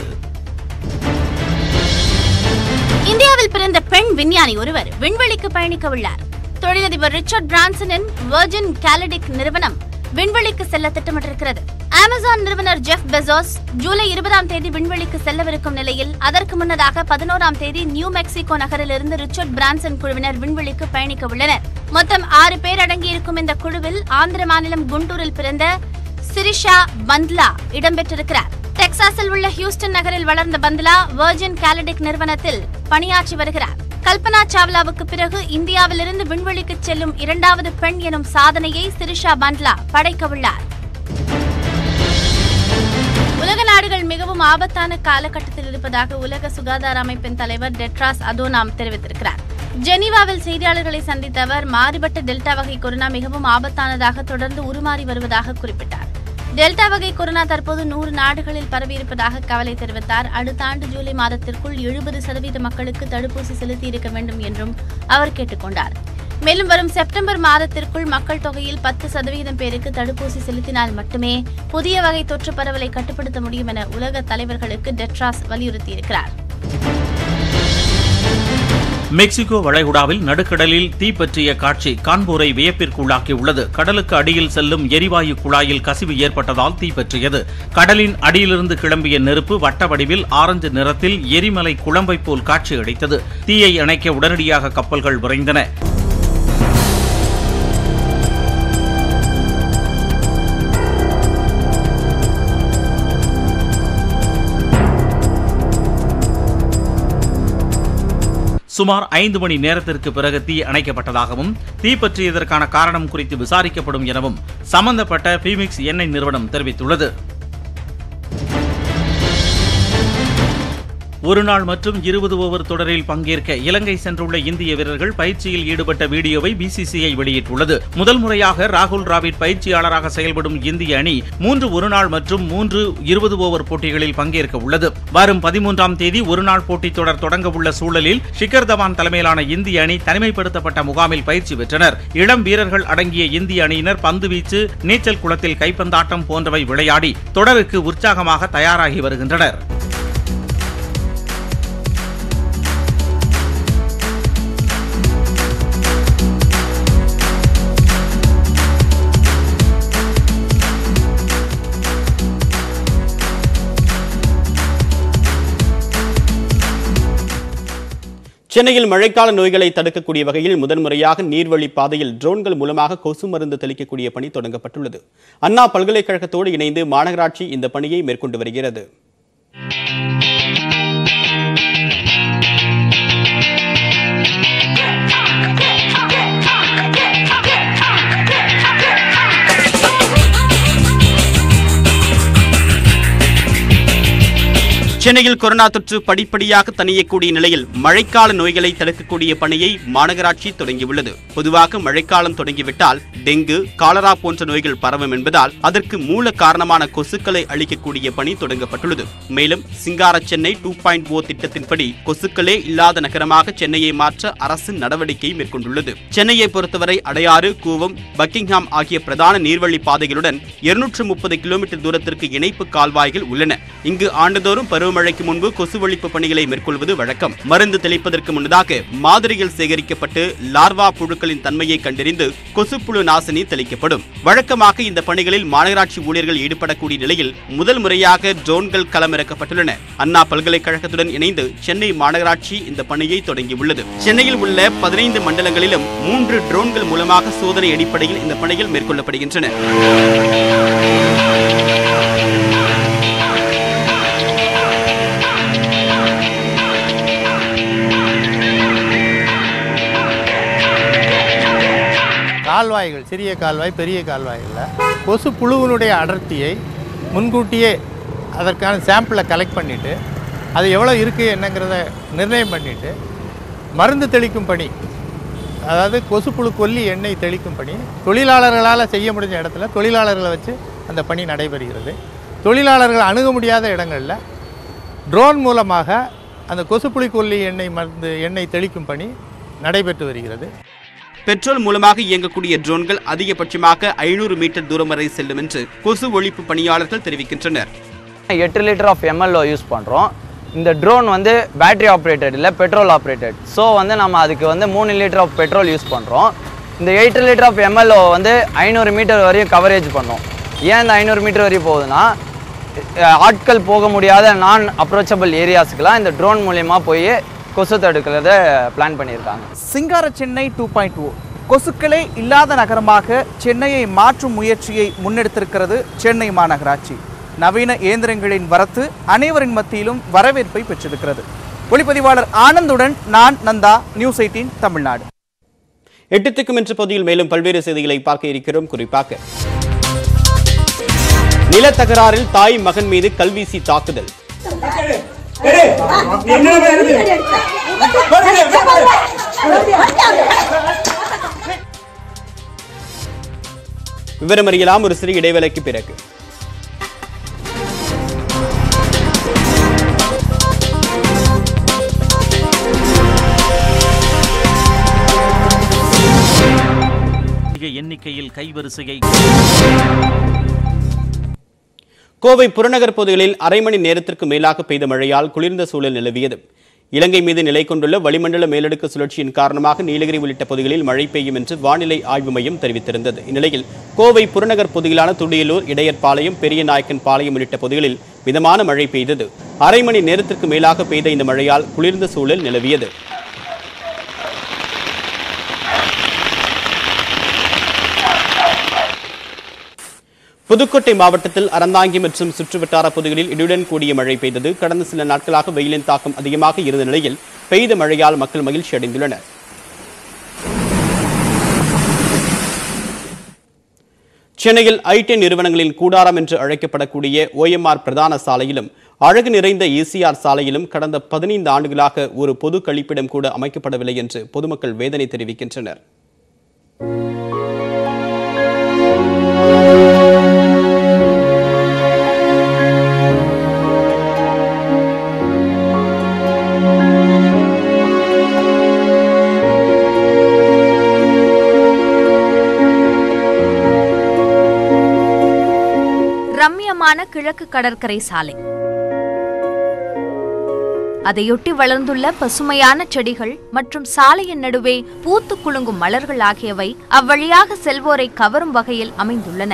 இந்தியாவில் பிறந்த பெண் விஞ்ஞானி ஒருவர் விண்வெளிக்கு பயணிக்க உள்ளார் தொழிலதிபர் ரிச்சர்ட் பிரான்சனின் வெர்ஜின் கேலடிக் நிறுவனம் விண்வெளிக்கு செல்ல திட்டமிட்டிருக்கிறது அமேசான் நிறுவனர் ஜெஃப் பெசோஸ் ஜூலை இருபதாம் தேதி விண்வெளிக்கு செல்லவிருக்கும் நிலையில் அதற்கு முன்னதாக பதினோராம் தேதி நியூ மெக்சிகோ நகரிலிருந்து ரிச்சர்ட் பிரான்சன் குழுவினர் விண்வெளிக்கு பயணிக்க உள்ளனர் மொத்தம் ஆறு பேர் அடங்கியிருக்கும் இந்த குழுவில் ஆந்திர மாநிலம் குண்டூரில் பிறந்த சிரிஷா பந்த்லா இடம்பெற்றிருக்கிறார் டெக்சாஸில் உள்ள ஹியூஸ்டன் நகரில் வளர்ந்த பந்த்லா வெர்ஜின் கேலடிக் நிறுவனத்தில் பணியாற்றி வருகிறார் கல்பனா சாவ்லாவுக்கு பிறகு இந்தியாவிலிருந்து விண்வெளிக்கு செல்லும் இரண்டாவது பெண் எனும் சாதனையை சிரிஷா பந்த்லா படைக்க உள்ளார் உலக நாடுகள் மிகவும் ஆபத்தான காலகட்டத்தில் இருப்பதாக உலக சுகாதார அமைப்பின் தலைவர் டெட்ராஸ் அதோனாம் தெரிவித்திருக்கிறார் ஜெனீவாவில் செய்தியாளர்களை சந்தித்த அவர் மாறுபட்ட டெல்டா வகை கொரோனா மிகவும் ஆபத்தானதாக தொடர்ந்து உருமாறி வருவதாக குறிப்பிட்டார் டெல்டா வகை கொரோனா தற்போது நூறு நாடுகளில் பரவியிருப்பதாக கவலை தெரிவித்தார் அடுத்த ஆண்டு ஜூலை மாதத்திற்குள் எழுபது சதவீத மக்களுக்கு தடுப்பூசி செலுத்தி இருக்க வேண்டும் என்றும் அவர் கேட்டுக்கொண்டார் மேலும் வரும் செப்டம்பர் மாதத்திற்குள் மக்கள் தொகையில் பத்து சதவீதம் பேருக்கு தடுப்பூசி செலுத்தினால் மட்டுமே புதிய வகை தொற்று பரவலை கட்டுப்படுத்த முடியும் என உலக தலைவர்களுக்கு டெட்ராஸ் வலியுறுத்தியிருக்கிறார் மெக்சிகோ வளைகுடாவில் நடுக்கடலில் தீ பற்றிய காட்சி கான்பூரை வியப்பிற்குள்ளாக்கியுள்ளது கடலுக்கு அடியில் செல்லும் எரிவாயு குழாயில் கசிவு ஏற்பட்டதால் தீ பற்றியது கடலின் அடியிலிருந்து கிளம்பிய நெருப்பு வட்ட வடிவில் ஆரஞ்சு நிறத்தில் எரிமலை குழம்பை போல் காட்சியளித்தது தீயை அணைக்க உடனடியாக கப்பல்கள் விரைந்தன சுமார் ஐந்து மணி நேரத்திற்கு பிறகு தீ அணைக்கப்பட்டதாகவும் தீ பற்றியதற்கான காரணம் குறித்து விசாரிக்கப்படும் எனவும் சம்பந்தப்பட்ட பீமிக்ஸ் எண்ணெய் நிறுவனம் தெரிவித்துள்ளது ஒருநாள் மற்றும் இருபது ஓவர் தொடரில் பங்கேற்க இலங்கை சென்றுள்ள இந்திய வீரர்கள் பயிற்சியில் ஈடுபட்ட வீடியோவை பிசிசிஐ வெளியிட்டுள்ளது முதல் முறையாக ராகுல் டிராவிட் பயிற்சியாளராக செயல்படும் இந்திய அணி மூன்று ஒருநாள் மற்றும் மூன்று இருபது ஓவர் போட்டிகளில் பங்கேற்க உள்ளது வரும் பதிமூன்றாம் தேதி ஒருநாள் போட்டித் தொடர் தொடங்க உள்ள சூழலில் ஷிகர் தவான் தலைமையிலான இந்திய அணி தனிமைப்படுத்தப்பட்ட முகாமில் பயிற்சி பெற்றனர் இளம் வீரர்கள் அடங்கிய இந்திய அணியினர் பந்து வீச்சு நீச்சல் குளத்தில் கைப்பந்தாட்டம் போன்றவை விளையாடி தொடருக்கு உற்சாகமாக தயாராகி வருகின்றனர் சென்னையில் மழைக்கால நோய்களை தடுக்கக்கூடிய வகையில் முதன்முறையாக நீர்வழி பாதையில் ட்ரோன்கள் மூலமாக கொசு மருந்து தெளிக்கக்கூடிய பணி தொடங்கப்பட்டுள்ளது அண்ணா பல்கலைக்கழகத்தோடு இணைந்து மாநகராட்சி இந்த பணியை மேற்கொண்டு வருகிறது சென்னையில் கொரோனா தொற்று படிப்படியாக தணியக்கூடிய நிலையில் மழைக்கால நோய்களை தடுக்கக்கூடிய பணியை மாநகராட்சி தொடங்கியுள்ளது பொதுவாக மழைக்காலம் தொடங்கிவிட்டால் டெங்கு காலரா போன்ற நோய்கள் பரவும் என்பதால் அதற்கு மூல காரணமான கொசுக்களை அழிக்கக்கூடிய பணி தொடங்கப்பட்டுள்ளது மேலும் சிங்கார சென்னை டூ பாயிண்ட் ஓ திட்டத்தின்படி கொசுக்களே இல்லாத நகரமாக சென்னையை மாற்ற அரசு நடவடிக்கை மேற்கொண்டுள்ளது சென்னையை பொறுத்தவரை அடையாறு கூவம் பக்கிங்ஹாம் ஆகிய பிரதான நீர்வழி பாதைகளுடன் இருநூற்று முப்பது கிலோமீட்டர் தூரத்திற்கு இணைப்பு கால்வாய்கள் உள்ளன இங்கு ஆண்டுதோறும் பருவமழைக்கு முன்பு கொசு ஒழிப்பு பணிகளை மேற்கொள்வது வழக்கம் மருந்து தெளிப்பதற்கு முன்னதாக மாதிரிகள் சேகரிக்கப்பட்டு லார்வா புழுக்களின் தன்மையை கண்டறிந்து கொசுப்புழு நாசினி தெளிக்கப்படும் வழக்கமாக இந்த பணிகளில் மாநகராட்சி ஊழியர்கள் ஈடுபடக்கூடிய நிலையில் முதல் முறையாக ட்ரோன்கள் களமிறக்கப்பட்டுள்ளன அண்ணா பல்கலைக்கழகத்துடன் இணைந்து சென்னை மாநகராட்சி இந்த பணியை தொடங்கியுள்ளது சென்னையில் உள்ள பதினைந்து மண்டலங்களிலும் மூன்று ட்ரோன்கள் மூலமாக சோதனை அடிப்படையில் இந்த பணிகள் மேற்கொள்ளப்படுகின்றன கால்வாய்கள் சிறிய கால்வாய் பெரிய கால்வாய்களில் கொசு புழுவினுடைய அடர்த்தியை முன்கூட்டியே அதற்கான சாம்பிளை கலெக்ட் பண்ணிவிட்டு அது எவ்வளோ இருக்குது என்னங்கிறத நிர்ணயம் பண்ணிவிட்டு மருந்து தெளிக்கும் பணி அதாவது கொசுப்புழு கொல்லி எண்ணெய் தெளிக்கும் பணி தொழிலாளர்களால் செய்ய முடிஞ்ச இடத்துல தொழிலாளர்களை வச்சு அந்த பணி நடைபெறுகிறது தொழிலாளர்கள் அணுக முடியாத இடங்களில் ட்ரோன் மூலமாக அந்த கொசுப்புழு கொல்லி எண்ணெய் மருந்து எண்ணெய் தெளிக்கும் பணி நடைபெற்று வருகிறது பெட்ரோல் மூலமாக இயங்கக்கூடிய ட்ரோன்கள் அதிகபட்சமாக ஐநூறு மீட்டர் தூரம் வரை செல்லும் என்று கொசு ஒழிப்பு பணியாளர்கள் தெரிவிக்கின்றனர் எட்டு லிட்டர் ஆஃப் எம்எல்ஓ யூஸ் பண்ணுறோம் இந்த ட்ரோன் வந்து பேட்டரி ஆப்ரேட்டட் இல்லை பெட்ரோல் ஆப்ரேட்டட் ஸோ வந்து நம்ம அதுக்கு வந்து மூணு லிட்டர் ஆஃப் பெட்ரோல் யூஸ் பண்ணுறோம் இந்த எயிட் லிட்டர் ஆஃப் எம்எல்ஓ வந்து ஐநூறு மீட்டர் வரையும் கவரேஜ் பண்ணும் ஏன் இந்த ஐநூறு மீட்டர் வரையும் போகுதுன்னா அஹ், ஆட்கள் போக முடியாத நான் அப்ரோச்சபிள் ஏரியாஸுக்கெலாம் இந்த ட்ரோன் மூலயமா போய் கொசு தடுக்கிறத பிளான் பண்ணியிருக்காங்க Singara Chennai two point O கொசுக்களே இல்லாத நகரமாக சென்னையை மாற்றும் முயற்சியை முன்னெடுத்திருக்கிறது சென்னை மாநகராட்சி நவீன இயந்திரங்களின் வரத்து அனைவரின் மத்தியிலும் வரவேற்பை பெற்றிருக்கிறது ஒளிப்பதிவாளர் ஆனந்துடன் நான் நந்தா நியூஸ் எயிட்டீன் தமிழ்நாடு எட்டுத்துக்கும் என்ற பகுதியில் மேலும் பல்வேறு செய்திகளை பார்க்க இருக்கிறோம் குறிப்பாக நிலத்தகராறில் தாய் மகன் மீது கல்வீசி தாக்குதல் விவரம் அறியலாம் ஒரு சிறு இடைவேளைக்கு பிறகு அதிக எண்ணிக்கையில் கைவரிசையை கோவை புறநகர் பகுதிகளில் அரை மணி நேரத்திற்கு மேலாக பெய்த மழையால் குளிர்ந்த சூழல் நிலவியது இலங்கை மீது நிலை கொண்டுள்ள வளிமண்டல மேலடுக்கு சுழற்சியின் காரணமாக நீலகிரி உள்ளிட்ட பகுதிகளில் மழை பெய்யும் என்று வானிலை ஆய்வு மையம் தெரிவித்திருந்தது இந்நிலையில் கோவை புறநகர் பகுதிகளான துடியலூர் இடையர்பாளையம் பெரியநாயக்கன் பாளையம் உள்ளிட்ட பகுதிகளில் மிதமான மழை பெய்தது அரை மணி நேரத்திற்கு மேலாக பெய்த இந்த மழையால் குளிர்ந்த சூழல் நிலவியது புதுக்கோட்டை மாவட்டத்தில் அறந்தாங்கி மற்றும் சுற்றுவட்டார பகுதிகளில் இடியுடன் கூடிய மழை பெய்தது கடந்த சில நாட்களாக வெயிலின் தாக்கம் அதிகமாக இருந்த நிலையில் பெய்த மழையால் மக்கள் மகிழ்ச்சி அடைந்துள்ளனர் சென்னையில் ஐடி நிறுவனங்களின் கூடாரம் என்று அழைக்கப்படக்கூடிய ஓஎம்ஆர் பிரதான சாலையிலும் அழகு நிறைந்த ஈசிஆர் சாலையிலும் கடந்த பதினைந்து ஆண்டுகளாக ஒரு பொது கழிப்பிடம் கூட அமைக்கப்படவில்லை என்று பொதுமக்கள் வேதனை தெரிவிக்கின்றனர் ரம்மியமான கிழக்கு கடற்கரை சாலை அதையொட்டி வளர்ந்துள்ள பசுமையான செடிகள் மற்றும் சாலையின் நடுவே பூத்து குலுங்கும் மலர்கள் ஆகியவை அவ்வழியாக செல்வோரை கவரும் வகையில் அமைந்துள்ளன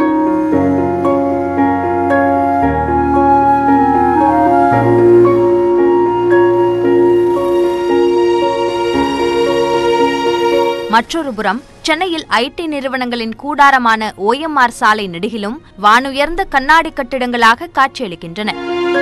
மற்றொரு புறம் சென்னையில் ஐடி நிறுவனங்களின் கூடாரமான ஓஎம்ஆர் சாலை நெடுகிலும் வானுயர்ந்த கண்ணாடி கட்டிடங்களாக காட்சியளிக்கின்றன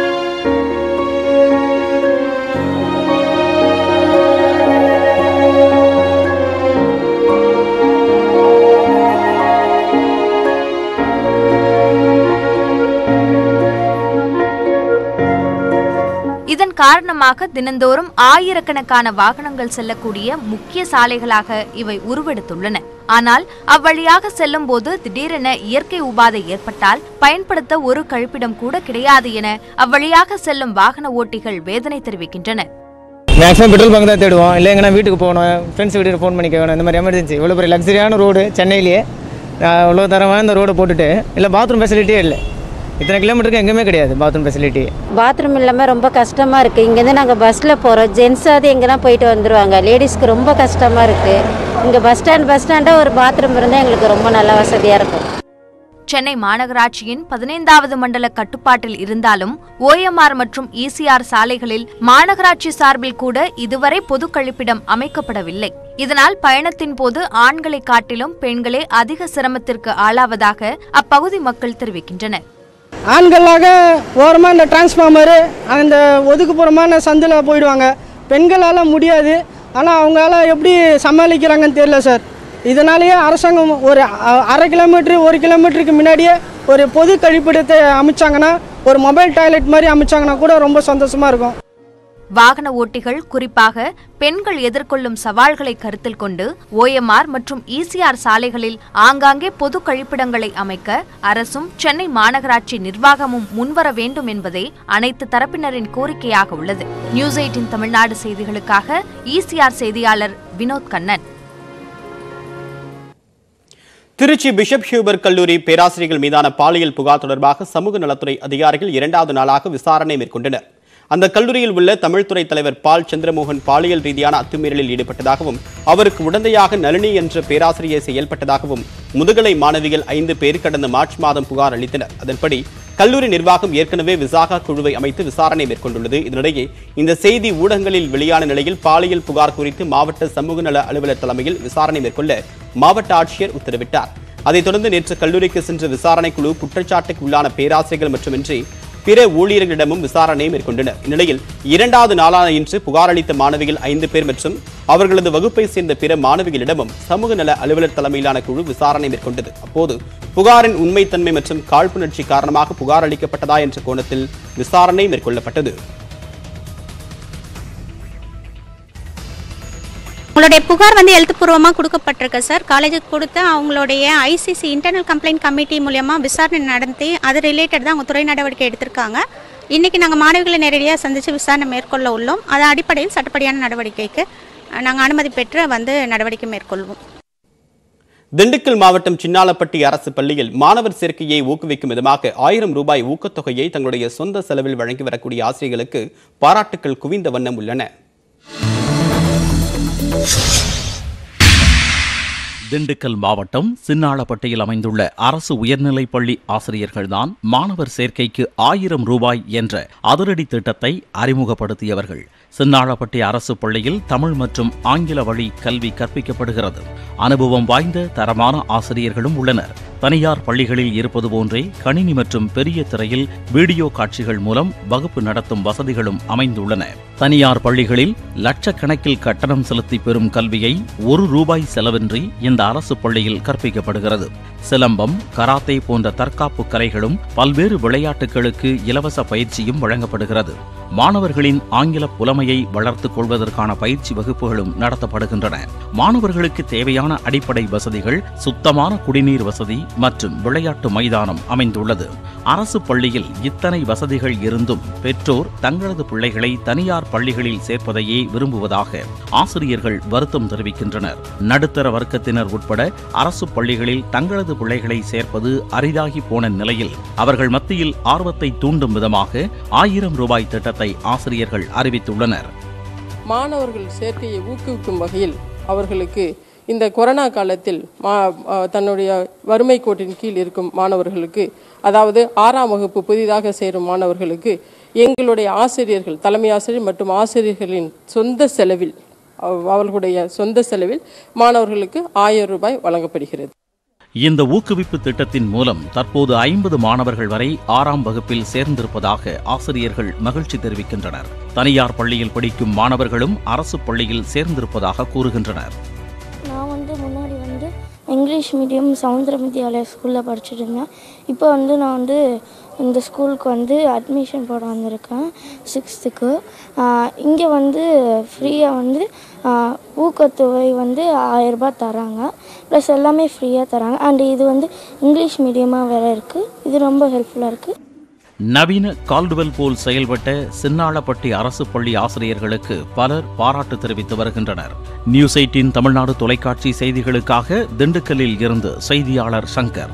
இதன் காரணமாக தினந்தோறும் ஆயிரக்கணக்கான வாகனங்கள் செல்லக்கூடிய முக்கிய சாலைகளாக இவை உருவெடுத்துள்ளன ஆனால் அவ்வழியாக செல்லும் போது திடீரென இயற்கை உபாதை ஏற்பட்டால் பயன்படுத்த ஒரு கழிப்பிடம் கூட கிடையாது என அவ்வழியாக செல்லும் வாகன ஓட்டிகள் வேதனை தெரிவிக்கின்றனர் மேக்ஸிமம் பெட்ரோல் பங்க் தான் தேடுவோம் இல்லை எங்கன்னா வீட்டுக்கு போகணும் ஃப்ரெண்ட்ஸ் வீட்டுக்கு ஃபோன் பண்ணி கேட்கணும் இந்த மாதிரி எமர்ஜென்சி இவ்வளோ பெரிய லக்ஸரியான ரோடு சென்னையிலேயே ஆஹ் இவ்வளோ தரமான இந்த ரோடு போட்டுட்டு இல்லை பாத்ரூம் ஃபெசிலிட்டியே இல்லை இத்தனை கிலோமீட்டருக்கு எங்கேயுமே கிடையாது பாத்ரூம் ஃபெசிலிட்டி பாத்ரூம் இல்லாமல் ரொம்ப கஷ்டமாக இருக்குது இங்கேருந்து நாங்கள் பஸ்ஸில் போகிறோம் ஜென்ஸாவது எங்கன்னா போயிட்டு வந்துடுவாங்க லேடிஸ்க்கு ரொம்ப கஷ்டமாக இருக்குது இங்கே பஸ் ஸ்டாண்ட் பஸ் ஸ்டாண்டாக ஒரு பாத்ரூம் இருந்தால் எங்களுக்கு ரொம்ப நல்ல வசதியாக இருக்கும் சென்னை மாநகராட்சியின் பதினைந்தாவது மண்டல கட்டுப்பாட்டில் இருந்தாலும் ஓஎம்ஆர் மற்றும் இசிஆர் சாலைகளில் மாநகராட்சி சார்பில் கூட இதுவரை பொது கழிப்பிடம் அமைக்கப்படவில்லை இதனால் பயணத்தின் போது ஆண்களை காட்டிலும் பெண்களே அதிக சிரமத்திற்கு ஆளாவதாக அப்பகுதி மக்கள் தெரிவிக்கின்றனர் ஆண்களாக ஓரமாக இந்த டிரான்ஸ்ஃபார்மரு அந்த ஒதுக்குப்புறமான சந்தில் போயிடுவாங்க பெண்களால் முடியாது ஆனால் அவங்களால எப்படி சமாளிக்கிறாங்கன்னு தெரியல சார் இதனாலேயே அரசாங்கம் ஒரு அ- அரை கிலோமீட்டரு ஒரு கிலோமீட்டருக்கு முன்னாடியே ஒரு பொது கழிப்பிடத்தை அமைச்சாங்கன்னா ஒரு மொபைல் டாய்லெட் மாதிரி அமைச்சாங்கன்னா கூட ரொம்ப சந்தோஷமாக இருக்கும் வாகன ஓட்டிகள் குறிப்பாக பெண்கள் எதிர்கொள்ளும் சவால்களை கருத்தில் கொண்டு ஓஎம்ஆர் மற்றும் இசிஆர் சாலைகளில் ஆங்காங்கே பொது கழிப்பிடங்களை அமைக்க அரசும் சென்னை மாநகராட்சி நிர்வாகமும் முன்வர வேண்டும் என்பதே அனைத்து தரப்பினரின் கோரிக்கையாக உள்ளது நியூஸ் எயிட்டின் தமிழ்நாடு செய்திகளுக்காக இசிஆர் செய்தியாளர் வினோத் கண்ணன் திருச்சி பிஷப் ஹியூபர் கல்லூரி பேராசிரியர்கள் மீதான பாலியல் புகார் தொடர்பாக சமூக நலத்துறை அதிகாரிகள் இரண்டாவது நாளாக விசாரணை மேற்கொண்டனர் அந்த கல்லூரியில் உள்ள தமிழ்துறை தலைவர் பால் சந்திரமோகன் பாலியல் ரீதியான அத்துமீறலில் ஈடுபட்டதாகவும் அவருக்கு உடந்தையாக நளினி என்ற பேராசிரியர் செயல்பட்டதாகவும் முதுகலை மாணவிகள் ஐந்து பேர் கடந்த மார்ச் மாதம் புகார் அளித்தனர் அதன்படி கல்லூரி நிர்வாகம் ஏற்கனவே விசாகா குழுவை அமைத்து விசாரணை மேற்கொண்டுள்ளது இதனிடையே இந்த செய்தி ஊடகங்களில் வெளியான நிலையில் பாலியல் புகார் குறித்து மாவட்ட சமூக நல அலுவலர் தலைமையில் விசாரணை மேற்கொள்ள மாவட்ட ஆட்சியர் உத்தரவிட்டார் அதைத் தொடர்ந்து நேற்று கல்லூரிக்கு சென்ற விசாரணை குழு குற்றச்சாட்டுக்கு உள்ளான பேராசிரியர்கள் மட்டுமின்றி பிற ஊழியர்களிடமும் விசாரணை மேற்கொண்டனர் இந்நிலையில் இரண்டாவது நாளான இன்று புகார் அளித்த மாணவிகள் ஐந்து பேர் மற்றும் அவர்களது வகுப்பை சேர்ந்த பிற மாணவிகளிடமும் சமூக நல அலுவலர் தலைமையிலான குழு விசாரணை மேற்கொண்டது அப்போது புகாரின் உண்மைத்தன்மை மற்றும் காழ்ப்புணர்ச்சி காரணமாக புகார் அளிக்கப்பட்டதா என்ற கோணத்தில் விசாரணை மேற்கொள்ளப்பட்டது உங்களுடைய புகார் வந்து எழுத்துப்பூர்வமாக கொடுக்கப்பட்டிருக்கு சார் காலேஜுக்கு கொடுத்து அவங்களுடைய ஐசிசி இன்டர்னல் கம்ப்ளைண்ட் கமிட்டி மூலயமா விசாரணை நடத்தி அது ரிலேட்டட் தான் அவங்க துறை நடவடிக்கை எடுத்திருக்காங்க இன்றைக்கி நாங்கள் மாணவிகளை நேரடியாக சந்தித்து விசாரணை மேற்கொள்ள உள்ளோம் அதன் அடிப்படையில் சட்டப்படியான நடவடிக்கைக்கு நாங்கள் அனுமதி பெற்று வந்து நடவடிக்கை மேற்கொள்வோம் திண்டுக்கல் மாவட்டம் சின்னாலப்பட்டி அரசு பள்ளியில் மாணவர் சேர்க்கையை ஊக்குவிக்கும் விதமாக ஆயிரம் ரூபாய் ஊக்கத்தொகையை தங்களுடைய சொந்த செலவில் வழங்கி வரக்கூடிய ஆசிரியர்களுக்கு பாராட்டுக்கள் குவிந்த வண்ணம் உள்ளன திண்டுக்கல் மாவட்டம் சின்னாளப்பட்டியில் அமைந்துள்ள அரசு உயர்நிலைப் பள்ளி ஆசிரியர்கள்தான் மாணவர் சேர்க்கைக்கு ஆயிரம் ரூபாய் என்ற அதிரடி திட்டத்தை அறிமுகப்படுத்தியவர்கள் சின்னாளப்பட்டி அரசு பள்ளியில் தமிழ் மற்றும் ஆங்கில வழி கல்வி கற்பிக்கப்படுகிறது அனுபவம் வாய்ந்த தரமான ஆசிரியர்களும் உள்ளனர் தனியார் பள்ளிகளில் இருப்பது போன்றே கணினி மற்றும் பெரிய திரையில் வீடியோ காட்சிகள் மூலம் வகுப்பு நடத்தும் வசதிகளும் அமைந்துள்ளன தனியார் பள்ளிகளில் லட்சக்கணக்கில் கட்டணம் செலுத்தி பெறும் கல்வியை ஒரு ரூபாய் செலவின்றி இந்த அரசு பள்ளியில் கற்பிக்கப்படுகிறது சிலம்பம் கராத்தே போன்ற தற்காப்பு கலைகளும் பல்வேறு விளையாட்டுகளுக்கு இலவச பயிற்சியும் வழங்கப்படுகிறது மாணவர்களின் ஆங்கில புலமையை வளர்த்துக் கொள்வதற்கான பயிற்சி வகுப்புகளும் நடத்தப்படுகின்றன மாணவர்களுக்கு தேவையான அடிப்படை வசதிகள் சுத்தமான குடிநீர் வசதி மற்றும் விளையாட்டு மைதானம் அமைந்துள்ளது அரசு பள்ளியில் இத்தனை வசதிகள் இருந்தும் பெற்றோர் தங்களது பிள்ளைகளை தனியார் பள்ளிகளில் சேர்ப்பதையே விரும்புவதாக ஆசிரியர்கள் வருத்தம் தெரிவிக்கின்றனர் நடுத்தர வர்க்கத்தினர் உட்பட அரசு பள்ளிகளில் தங்களது பிள்ளைகளை சேர்ப்பது அரிதாகி போன நிலையில் அவர்கள் மத்தியில் ஆர்வத்தை தூண்டும் விதமாக ஆயிரம் ரூபாய் திட்டத்தை ஆசிரியர்கள் அறிவித்துள்ளனர் மாணவர்கள் சேர்க்கையை ஊக்குவிக்கும் வகையில் அவர்களுக்கு இந்த கொரோனா காலத்தில் மா ஆ, தன்னுடைய வறுமை கோட்டின் கீழ் இருக்கும் மாணவர்களுக்கு அதாவது ஆறாம் வகுப்பு புதிதாக சேரும் மாணவர்களுக்கு எங்களுடைய ஆசிரியர்கள் தலைமை ஆசிரியர் மற்றும் ஆசிரியர்களின் சொந்த செலவில் அவ- அவர்களுடைய சொந்த செலவில் மாணவர்களுக்கு ஆயிரம் ரூபாய் வழங்கப்படுகிறது இந்த ஊக்குவிப்பு திட்டத்தின் மூலம் தற்போது ஐம்பது மாணவர்கள் வரை ஆறாம் வகுப்பில் சேர்ந்திருப்பதாக ஆசிரியர்கள் மகிழ்ச்சி தெரிவிக்கின்றனர் தனியார் பள்ளியில் படிக்கும் மாணவர்களும் அரசு பள்ளியில் சேர்ந்திருப்பதாக கூறுகின்றனர் நான் வந்து முன்னாடி வந்து இங்கிலீஷ் மீடியம் சமுத்திர வித்யாலயா ஸ்கூலில் படிச்சுட்டு இருந்தேன் இப்போ வந்து நான் வந்து இந்த ஸ்கூலுக்கு வந்து அட்மிஷன் போட வந்திருக்கேன் சிக்ஸ்த்துக்கு இங்கே வந்து ஃப்ரீயாக வந்து ஆஹ், ஊக்கத்தொகை வந்து ஆயரரூபா தராங்க ப்ளஸ் எல்லாமே ஃப்ரீயாக தராங்க அண்ட் இது வந்து இங்கிலீஷ் மீடியமாக வேறு இருக்குது இது ரொம்ப ஹெல்ப்ஃபுல்லாக இருக்குது நவீன கால்டுவெல் போல் செயல்பட்ட சின்னாளப்பட்டி அரசு பள்ளி ஆசிரியர்களுக்கு பலர் பாராட்டு தெரிவித்து வருகின்றனர் நியூஸ் எயிட்டின் தமிழ்நாடு தொலைக்காட்சி செய்திகளுக்காக திண்டுக்கல்லில் இருந்து செய்தியாளர் சங்கர்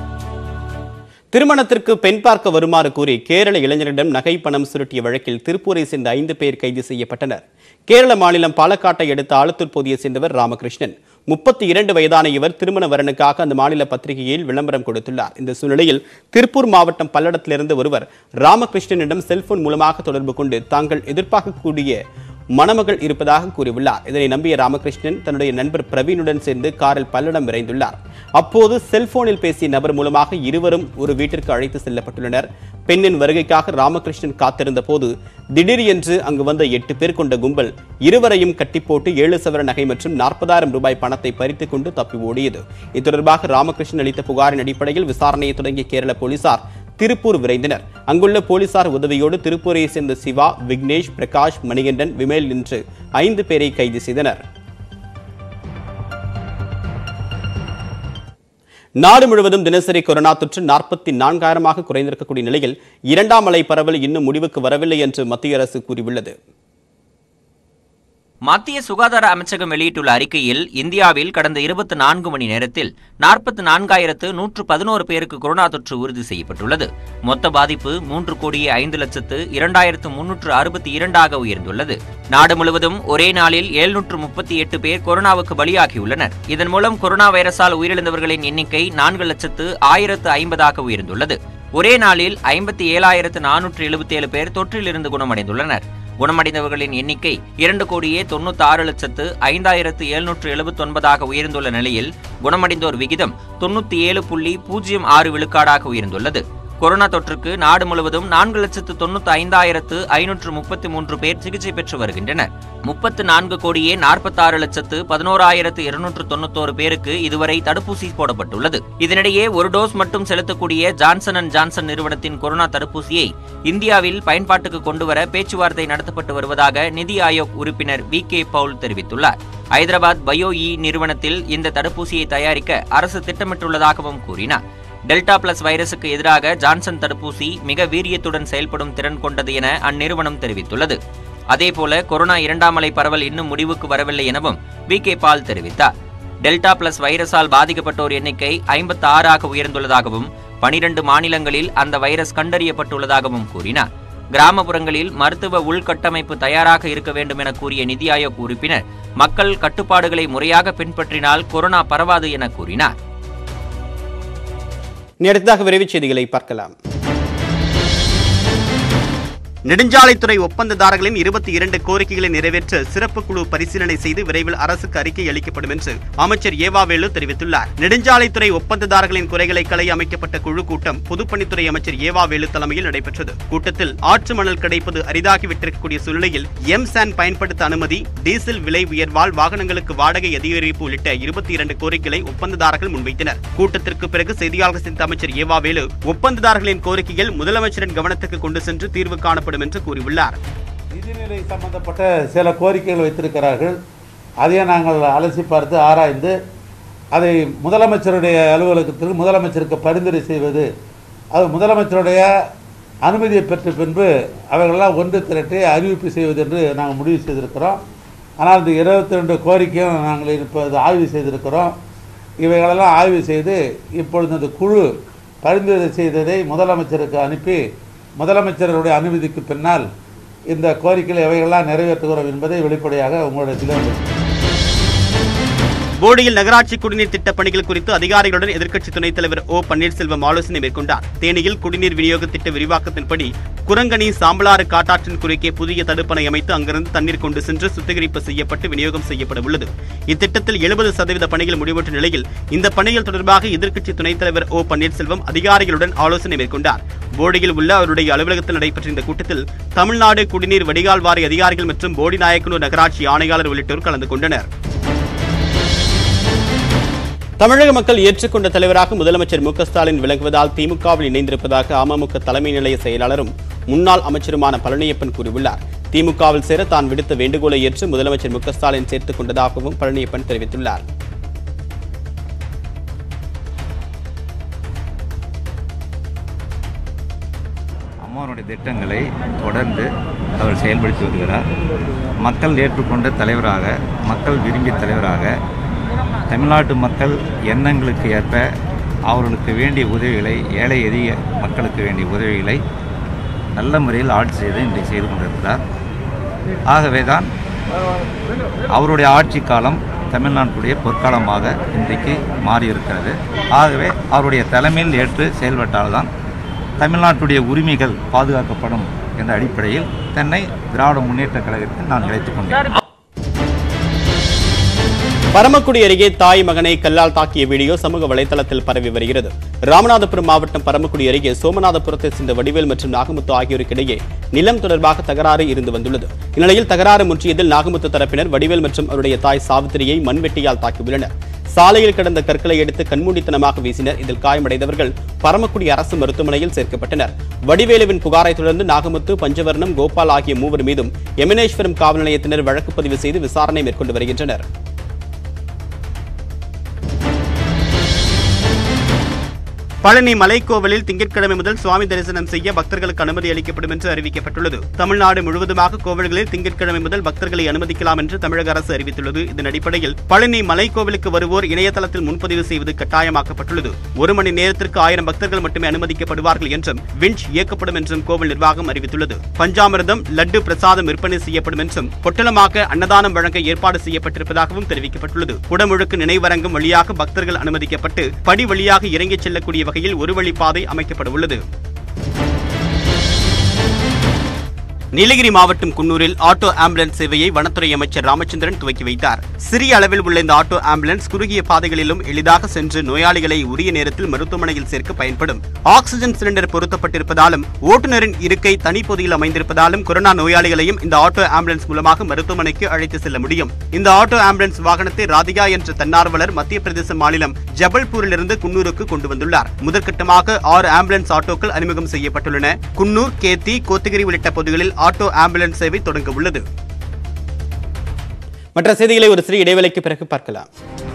திருமணத்திற்கு பெண் பார்க்க வருமாறு கூறி கேரள இளைஞரிடம் நகை பணம் சுருட்டிய வழக்கில் திருப்பூரை சேர்ந்த ஐந்து பேர் கைது செய்யப்பட்டனர் கேரள மாநிலம் பாலக்காட்டை அடுத்த ஆலத்தூர் பகுதியை சேர்ந்தவர் ராமகிருஷ்ணன் முப்பத்தி இரண்டு வயதான இவர் திருமண வரனுக்காக அந்த மாநில பத்திரிகையில் விளம்பரம் கொடுத்துள்ளார் இந்த சூழ்நிலையில் திருப்பூர் மாவட்டம் பல்லடத்திலிருந்து ஒருவர் ராமகிருஷ்ணனிடம் செல்போன் மூலமாக தொடர்பு கொண்டு தாங்கள் எதிர்பார்க்கக்கூடிய மணமகள் இருப்பதாக கூறியுள்ளார் இதனை நம்பிய ராமகிருஷ்ணன் தன்னுடைய நண்பர் பிரவீனுடன் சேர்ந்து காரில் பல்லடம் விரைந்துள்ளார் அப்போது செல்போனில் பேசிய நபர் மூலமாக இருவரும் ஒரு வீட்டிற்கு அழைத்து செல்லப்பட்டுள்ளனர் பெண்ணின் வருகைக்காக ராமகிருஷ்ணன் காத்திருந்த போது திடீர் என்று அங்கு வந்த எட்டு பேர் கொண்ட கும்பல் இருவரையும் கட்டி போட்டு ஏழு சவர நகை மற்றும் நாற்பதாயிரம் ரூபாய் பணத்தை பறித்துக் கொண்டு தப்பி ஓடியது இது தொடர்பாக ராமகிருஷ்ணன் அளித்த புகாரின் அடிப்படையில் விசாரணையை தொடங்கிய கேரள போலீசார் திருப்பூர் விரைந்தனர் அங்குள்ள போலீசார் உதவியோடு திருப்பூரை சேர்ந்த சிவா விக்னேஷ் பிரகாஷ் மணிகண்டன் விமேல் என்று ஐந்து பேரை கைது செய்தனர் நாடு முழுவதும் தினசரி கொரோனா தொற்று நாற்பத்தி நான்காயிரமாக குறைந்திருக்கக்கூடிய நிலையில் இரண்டாம் அலை பரவல் இன்னும் முடிவுக்கு வரவில்லை என்று மத்திய அரசு கூறியுள்ளது மத்திய சுகாதார அமைச்சகம் வெளியிட்டுள்ள அறிக்கையில் இந்தியாவில் கடந்த இருபத்தி நான்கு மணி நேரத்தில் நாற்பத்தி நான்காயிரத்து நூற்று பதினோரு பேருக்கு கொரோனா தொற்று உறுதி செய்யப்பட்டுள்ளது மொத்த பாதிப்பு மூன்று கோடியே ஐந்து லட்சத்து இரண்டாயிரத்து முன்னூற்று அறுபத்தி இரண்டாக உயர்ந்துள்ளது நாடு முழுவதும் ஒரே நாளில் எழுநூற்று முப்பத்தி எட்டு பேர் கொரோனாவுக்கு பலியாகியுள்ளனர் இதன் மூலம் கொரோனா வைரஸால் உயிரிழந்தவர்களின் எண்ணிக்கை நான்கு லட்சத்து ஆயிரத்து ஐம்பதாக உயர்ந்துள்ளது ஒரே நாளில் ஐம்பத்தி ஏழாயிரத்து நானூற்று எழுபத்தி ஏழு பேர் தொற்றிலிருந்து குணமடைந்துள்ளனர் குணமடைந்தவர்களின் எண்ணிக்கை இரண்டு கோடியே தொண்ணூத்தி ஆறு லட்சத்து ஐந்தாயிரத்து எழுநூற்று எழுபத்தி ஒன்பதாக உயர்ந்துள்ள நிலையில் குணமடைந்தோர் விகிதம் தொண்ணூத்தி ஏழு புள்ளி பூஜ்ஜியம் ஆறு விழுக்காடாக உயர்ந்துள்ளது கொரோனா தொற்றுக்கு நாடு முழுவதும் நான்கு லட்சத்து தொண்ணூத்தி ஐந்தாயிரத்து ஐநூற்று முப்பத்தி மூன்று பேர் சிகிச்சை பெற்று வருகின்றனர் முப்பத்து நான்கு கோடியே நாற்பத்தாறு லட்சத்து பதினோராயிரத்து இருநூற்று தொண்ணூத்தோரு பேருக்கு இதுவரை தடுப்பூசி போடப்பட்டுள்ளது இதனிடையே ஒரு டோஸ் மட்டும் செலுத்தக்கூடிய ஜான்சன் அண்ட் ஜான்சன் நிறுவனத்தின் கொரோனா தடுப்பூசியை இந்தியாவில் பயன்பாட்டுக்கு கொண்டுவர பேச்சுவார்த்தை நடத்தப்பட்டு வருவதாக நிதி ஆயோக் உறுப்பினர் வி கே பவுல் தெரிவித்துள்ளார் ஐதராபாத் பயோ இ நிறுவனத்தில் இந்த தடுப்பூசியை தயாரிக்க அரசு திட்டமிட்டுள்ளதாகவும் கூறினார் டெல்டா பிளஸ் வைரசுக்கு எதிராக ஜான்சன் தடுப்பூசி மிக வீரியத்துடன் செயல்படும் திறன் கொண்டது என அந்நிறுவனம் தெரிவித்துள்ளது அதேபோல கொரோனா இரண்டாம் அலை பரவல் இன்னும் முடிவுக்கு வரவில்லை எனவும் வி கே பால் தெரிவித்தார் டெல்டா பிளஸ் வைரஸால் பாதிக்கப்பட்டோர் எண்ணிக்கை ஐம்பத்தி ஆறாக உயர்ந்துள்ளதாகவும் பனிரண்டு மாநிலங்களில் அந்த வைரஸ் கண்டறியப்பட்டுள்ளதாகவும் கூறினார் கிராமப்புறங்களில் மருத்துவ உள்கட்டமைப்பு தயாராக இருக்க வேண்டும் என கூறிய நிதி ஆயோக் உறுப்பினர் மக்கள் கட்டுப்பாடுகளை முறையாக பின்பற்றினால் கொரோனா பரவாது என கூறினார் இனி அடுத்ததாக விரைவுச் செய்திகளை பார்க்கலாம் நெடுஞ்சாலைத்துறை ஒப்பந்ததாரர்களின் இருபத்தி இரண்டு கோரிக்கைகளை நிறைவேற்ற சிறப்பு குழு பரிசீலனை செய்து விரைவில் அரசுக்கு அறிக்கை அளிக்கப்படும் என்று அமைச்சர் ஏவாவேலு தெரிவித்துள்ளார் நெடுஞ்சாலைத்துறை ஒப்பந்ததாரர்களின் குறைகளை களைய அமைக்கப்பட்ட குழு கூட்டம் பொதுப்பணித்துறை அமைச்சர் ஏவாவேலு தலைமையில் நடைபெற்றது கூட்டத்தில் ஆற்று மணல் கிடைப்பது அரிதாகிவிட்டிருக்கக்கூடிய சூழ்நிலையில் எம் சான் பயன்படுத்த அனுமதி டீசல் விலை உயர்வால் வாகனங்களுக்கு வாடகை அதிகரிப்பு உள்ளிட்ட இருபத்தி இரண்டு கோரிக்கைகளை ஒப்பந்ததாரர்கள் முன்வைத்தனர் கூட்டத்திற்கு பிறகு செய்தியாளர்கள் சந்தித்த அமைச்சர் ஏவாவேலு ஒப்பந்ததாரர்களின் கோரிக்கைகள் முதலமைச்சரின் கவனத்துக்கு கொண்டு சென்று தீர்வு காணப்படும் என்று கூறியுள்ளார் நிதிநிலை சம்பந்தப்பட்ட சில கோரிக்கைகள் வைத்திருக்கிறார்கள் அதையே நாங்கள் அலசி பார்த்து ஆராய்ந்து அதை முதலமைச்சருடைய அலுவலகத்திற்கு முதலமைச்சருக்கு பரிந்துரை செய்வது அது முதலமைச்சருடைய அனுமதியை பெற்ற பின்பு அவைகளெல்லாம் ஒன்று திரட்டி அறிவிப்பு செய்வது என்று நாங்கள் முடிவு செய்திருக்கிறோம் ஆனால் இந்த இருபத்தி ரெண்டு கோரிக்கையும் நாங்கள் இப்போது ஆய்வு செய்திருக்கிறோம் இவைகளெல்லாம் ஆய்வு செய்து இப்பொழுது இந்த குழு பரிந்துரை செய்ததை முதலமைச்சருக்கு அனுப்பி முதலமைச்சருடைய அனுமதிக்கு பின்னால் இந்த கோரிக்கைகளை எவைகள்லாம் நிறைவேற்றுகிறோம் என்பதை வெளிப்படையாக உங்களிடத்தில் போடியில் நகராட்சி குடிநீர் திட்டப் பணிகள் குறித்து அதிகாரிகளுடன் எதிர்க்கட்சி துணைத் தலைவர் ஓ பன்னீர்செல்வம் ஆலோசனை மேற்கொண்டார் தேனியில் குடிநீர் விநியோக திட்ட விரிவாக்கத்தின்படி குரங்கணி சாம்பலாறு காட்டாற்றின் குறுக்கே புதிய தடுப்பணை அமைத்து அங்கிருந்து தண்ணீர் கொண்டு சென்று சுத்திகரிப்பு செய்யப்பட்டு விநியோகம் செய்யப்பட உள்ளது இத்திட்டத்தில் எழுபது சதவீத பணிகள் முடிவுற்ற நிலையில் இந்த பணிகள் தொடர்பாக எதிர்க்கட்சி துணைத் தலைவர் ஓ பன்னீர்செல்வம் அதிகாரிகளுடன் ஆலோசனை மேற்கொண்டார் போடியில் உள்ள அவருடைய அலுவலகத்தில் நடைபெற்ற இந்த கூட்டத்தில் தமிழ்நாடு குடிநீர் வடிகால் வாரிய அதிகாரிகள் மற்றும் போடி நாயக்கனூர் நகராட்சி ஆணையாளர் உள்ளிட்டோர் கலந்து கொண்டனர் தமிழக மக்கள் ஏற்றுக்கொண்ட தலைவராக முதலமைச்சர் மு க ஸ்டாலின் விளங்குவதால் திமுகவில் இணைந்திருப்பதாக அமமுக தலைமை நிலைய செயலாளரும் முன்னாள் அமைச்சருமான பழனியப்பன் கூறியுள்ளார் திமுகவில் சேர தான் விடுத்த வேண்டுகோளை ஏற்று முதலமைச்சர் மு க ஸ்டாலின் சேர்த்துக் கொண்டதாகவும் பழனியப்பன் தெரிவித்துள்ளார் அம்மாவனுடைய திட்டங்களை தொடர்ந்து அவர் செயல்படுத்தி வருகிறார் மக்கள் ஏற்றுக்கொண்ட தலைவராக மக்கள் விரும்பிய தலைவராக தமிழ்நாட்டு மக்கள் எண்ணங்களுக்கு ஏற்ப அவர்களுக்கு வேண்டிய உதவிகளை ஏழை எளிய மக்களுக்கு வேண்டிய உதவிகளை நல்ல முறையில் ஆட்சி செய்து இன்றைக்கு செய்து கொண்டிருக்கிறார் ஆகவே தான் அவருடைய ஆட்சி காலம் தமிழ்நாட்டுடைய பொற்காலமாக இன்றைக்கு மாறியிருக்கிறது ஆகவே அவருடைய தலைமையில் ஏற்று செயல்பட்டால்தான் தமிழ்நாட்டுடைய உரிமைகள் பாதுகாக்கப்படும் என்ற அடிப்படையில் தன்னை திராவிட முன்னேற்ற கழகத்தில் நான் இழைத்துக் கொண்டேன் பரமக்குடி அருகே தாய் மகனை கல்லால் தாக்கிய வீடியோ சமூக வலைதளத்தில் பரவி வருகிறது ராமநாதபுரம் மாவட்டம் பரமக்குடி அருகே சோமநாதபுரத்தை சேர்ந்த வடிவேல் மற்றும் நாகமுத்து ஆகியோருக்கு இடையே நிலம் தொடர்பாக தகராறு இருந்து வந்துள்ளது இந்நிலையில் தகராறு முற்றியதில் நாகமுத்து தரப்பினர் வடிவேல் மற்றும் அவருடைய தாய் சாவித்திரியை மண்வெட்டியால் தாக்கியுள்ளனர் சாலையில் கிடந்த கற்களை எடுத்து கண்மூடித்தனமாக வீசினர் இதில் காயமடைந்தவர்கள் பரமக்குடி அரசு மருத்துவமனையில் சேர்க்கப்பட்டனர் வடிவேலுவின் புகாரை தொடர்ந்து நாகமுத்து பஞ்சவர்ணம் கோபால் ஆகிய மூவர் மீதும் எமனேஸ்வரம் காவல் நிலையத்தினர் வழக்கு பதிவு செய்து விசாரணை மேற்கொண்டு வருகின்றனர் பழனி மலைக்கோவிலில் திங்கட்கிழமை முதல் சுவாமி தரிசனம் செய்ய பக்தர்களுக்கு அனுமதி அளிக்கப்படும் என்று அறிவிக்கப்பட்டுள்ளது தமிழ்நாடு முழுவதுமாக கோவில்களில் திங்கட்கிழமை முதல் பக்தர்களை அனுமதிக்கலாம் என்று தமிழக அரசு அறிவித்துள்ளது இதன் அடிப்படையில் பழனி மலைக்கோவிலுக்கு வருவோர் இணையதளத்தில் முன்பதிவு செய்வது கட்டாயமாக்கப்பட்டுள்ளது ஒரு மணி நேரத்திற்கு ஆயிரம் பக்தர்கள் மட்டுமே அனுமதிக்கப்படுவார்கள் என்றும் விஞ்ச் இயக்கப்படும் என்றும் கோவில் நிர்வாகம் அறிவித்துள்ளது பஞ்சாமிர்தம் லட்டு பிரசாதம் விற்பனை செய்யப்படும் என்றும் பொட்டலமாக அன்னதானம் வழங்க ஏற்பாடு செய்யப்பட்டிருப்பதாகவும் தெரிவிக்கப்பட்டுள்ளது குடமுழுக்கு நினைவரங்கம் வழியாக பக்தர்கள் அனுமதிக்கப்பட்டு படி வழியாக இறங்கிச் செல்லக்கூடிய வகையில் ஒரு வழிப்பாதை அமைக்கப்பட உள்ளது நீலகிரி மாவட்டம் குன்னூரில் ஆட்டோ ஆம்புலன்ஸ் சேவையை வனத்துறை அமைச்சர் ராமச்சந்திரன் துவக்கி வைத்தார் சிறிய அளவில் உள்ள இந்த ஆட்டோ ஆம்புலன்ஸ் குறுகிய பாதைகளிலும் எளிதாக சென்று நோயாளிகளை உரிய நேரத்தில் மருத்துவமனையில் சேர்க்க பயன்படும் ஆக்ஸிஜன் சிலிண்டர் பொருத்தப்பட்டிருப்பதாலும் ஓட்டுநரின் இருக்கை தனிப்பொதியில் அமைந்திருப்பதாலும் கொரோனா நோயாளிகளையும் இந்த ஆட்டோ ஆம்புலன்ஸ் மூலமாக மருத்துவமனைக்கு அழைத்து செல்ல முடியும் இந்த ஆட்டோ ஆம்புலன்ஸ் வாகனத்தை ராதிகா என்ற தன்னார்வலர் மத்திய பிரதேச மாநிலம் ஜபல்பூரிலிருந்து குன்னூருக்கு கொண்டு வந்துள்ளார் முதற்கட்டமாக ஆறு ஆம்புலன்ஸ் ஆட்டோக்கள் அறிமுகம் செய்யப்பட்டுள்ளன குன்னூர் கேத்தி கோத்தகிரி உள்ளிட்ட பகுதிகளில் ஆட்டோ ஆம்புலன்ஸ் சேவை தொடங்க உள்ளது மற்ற செய்திகளை ஒரு சிறிய இடைவேளைக்கு பிறகு பார்க்கலாம்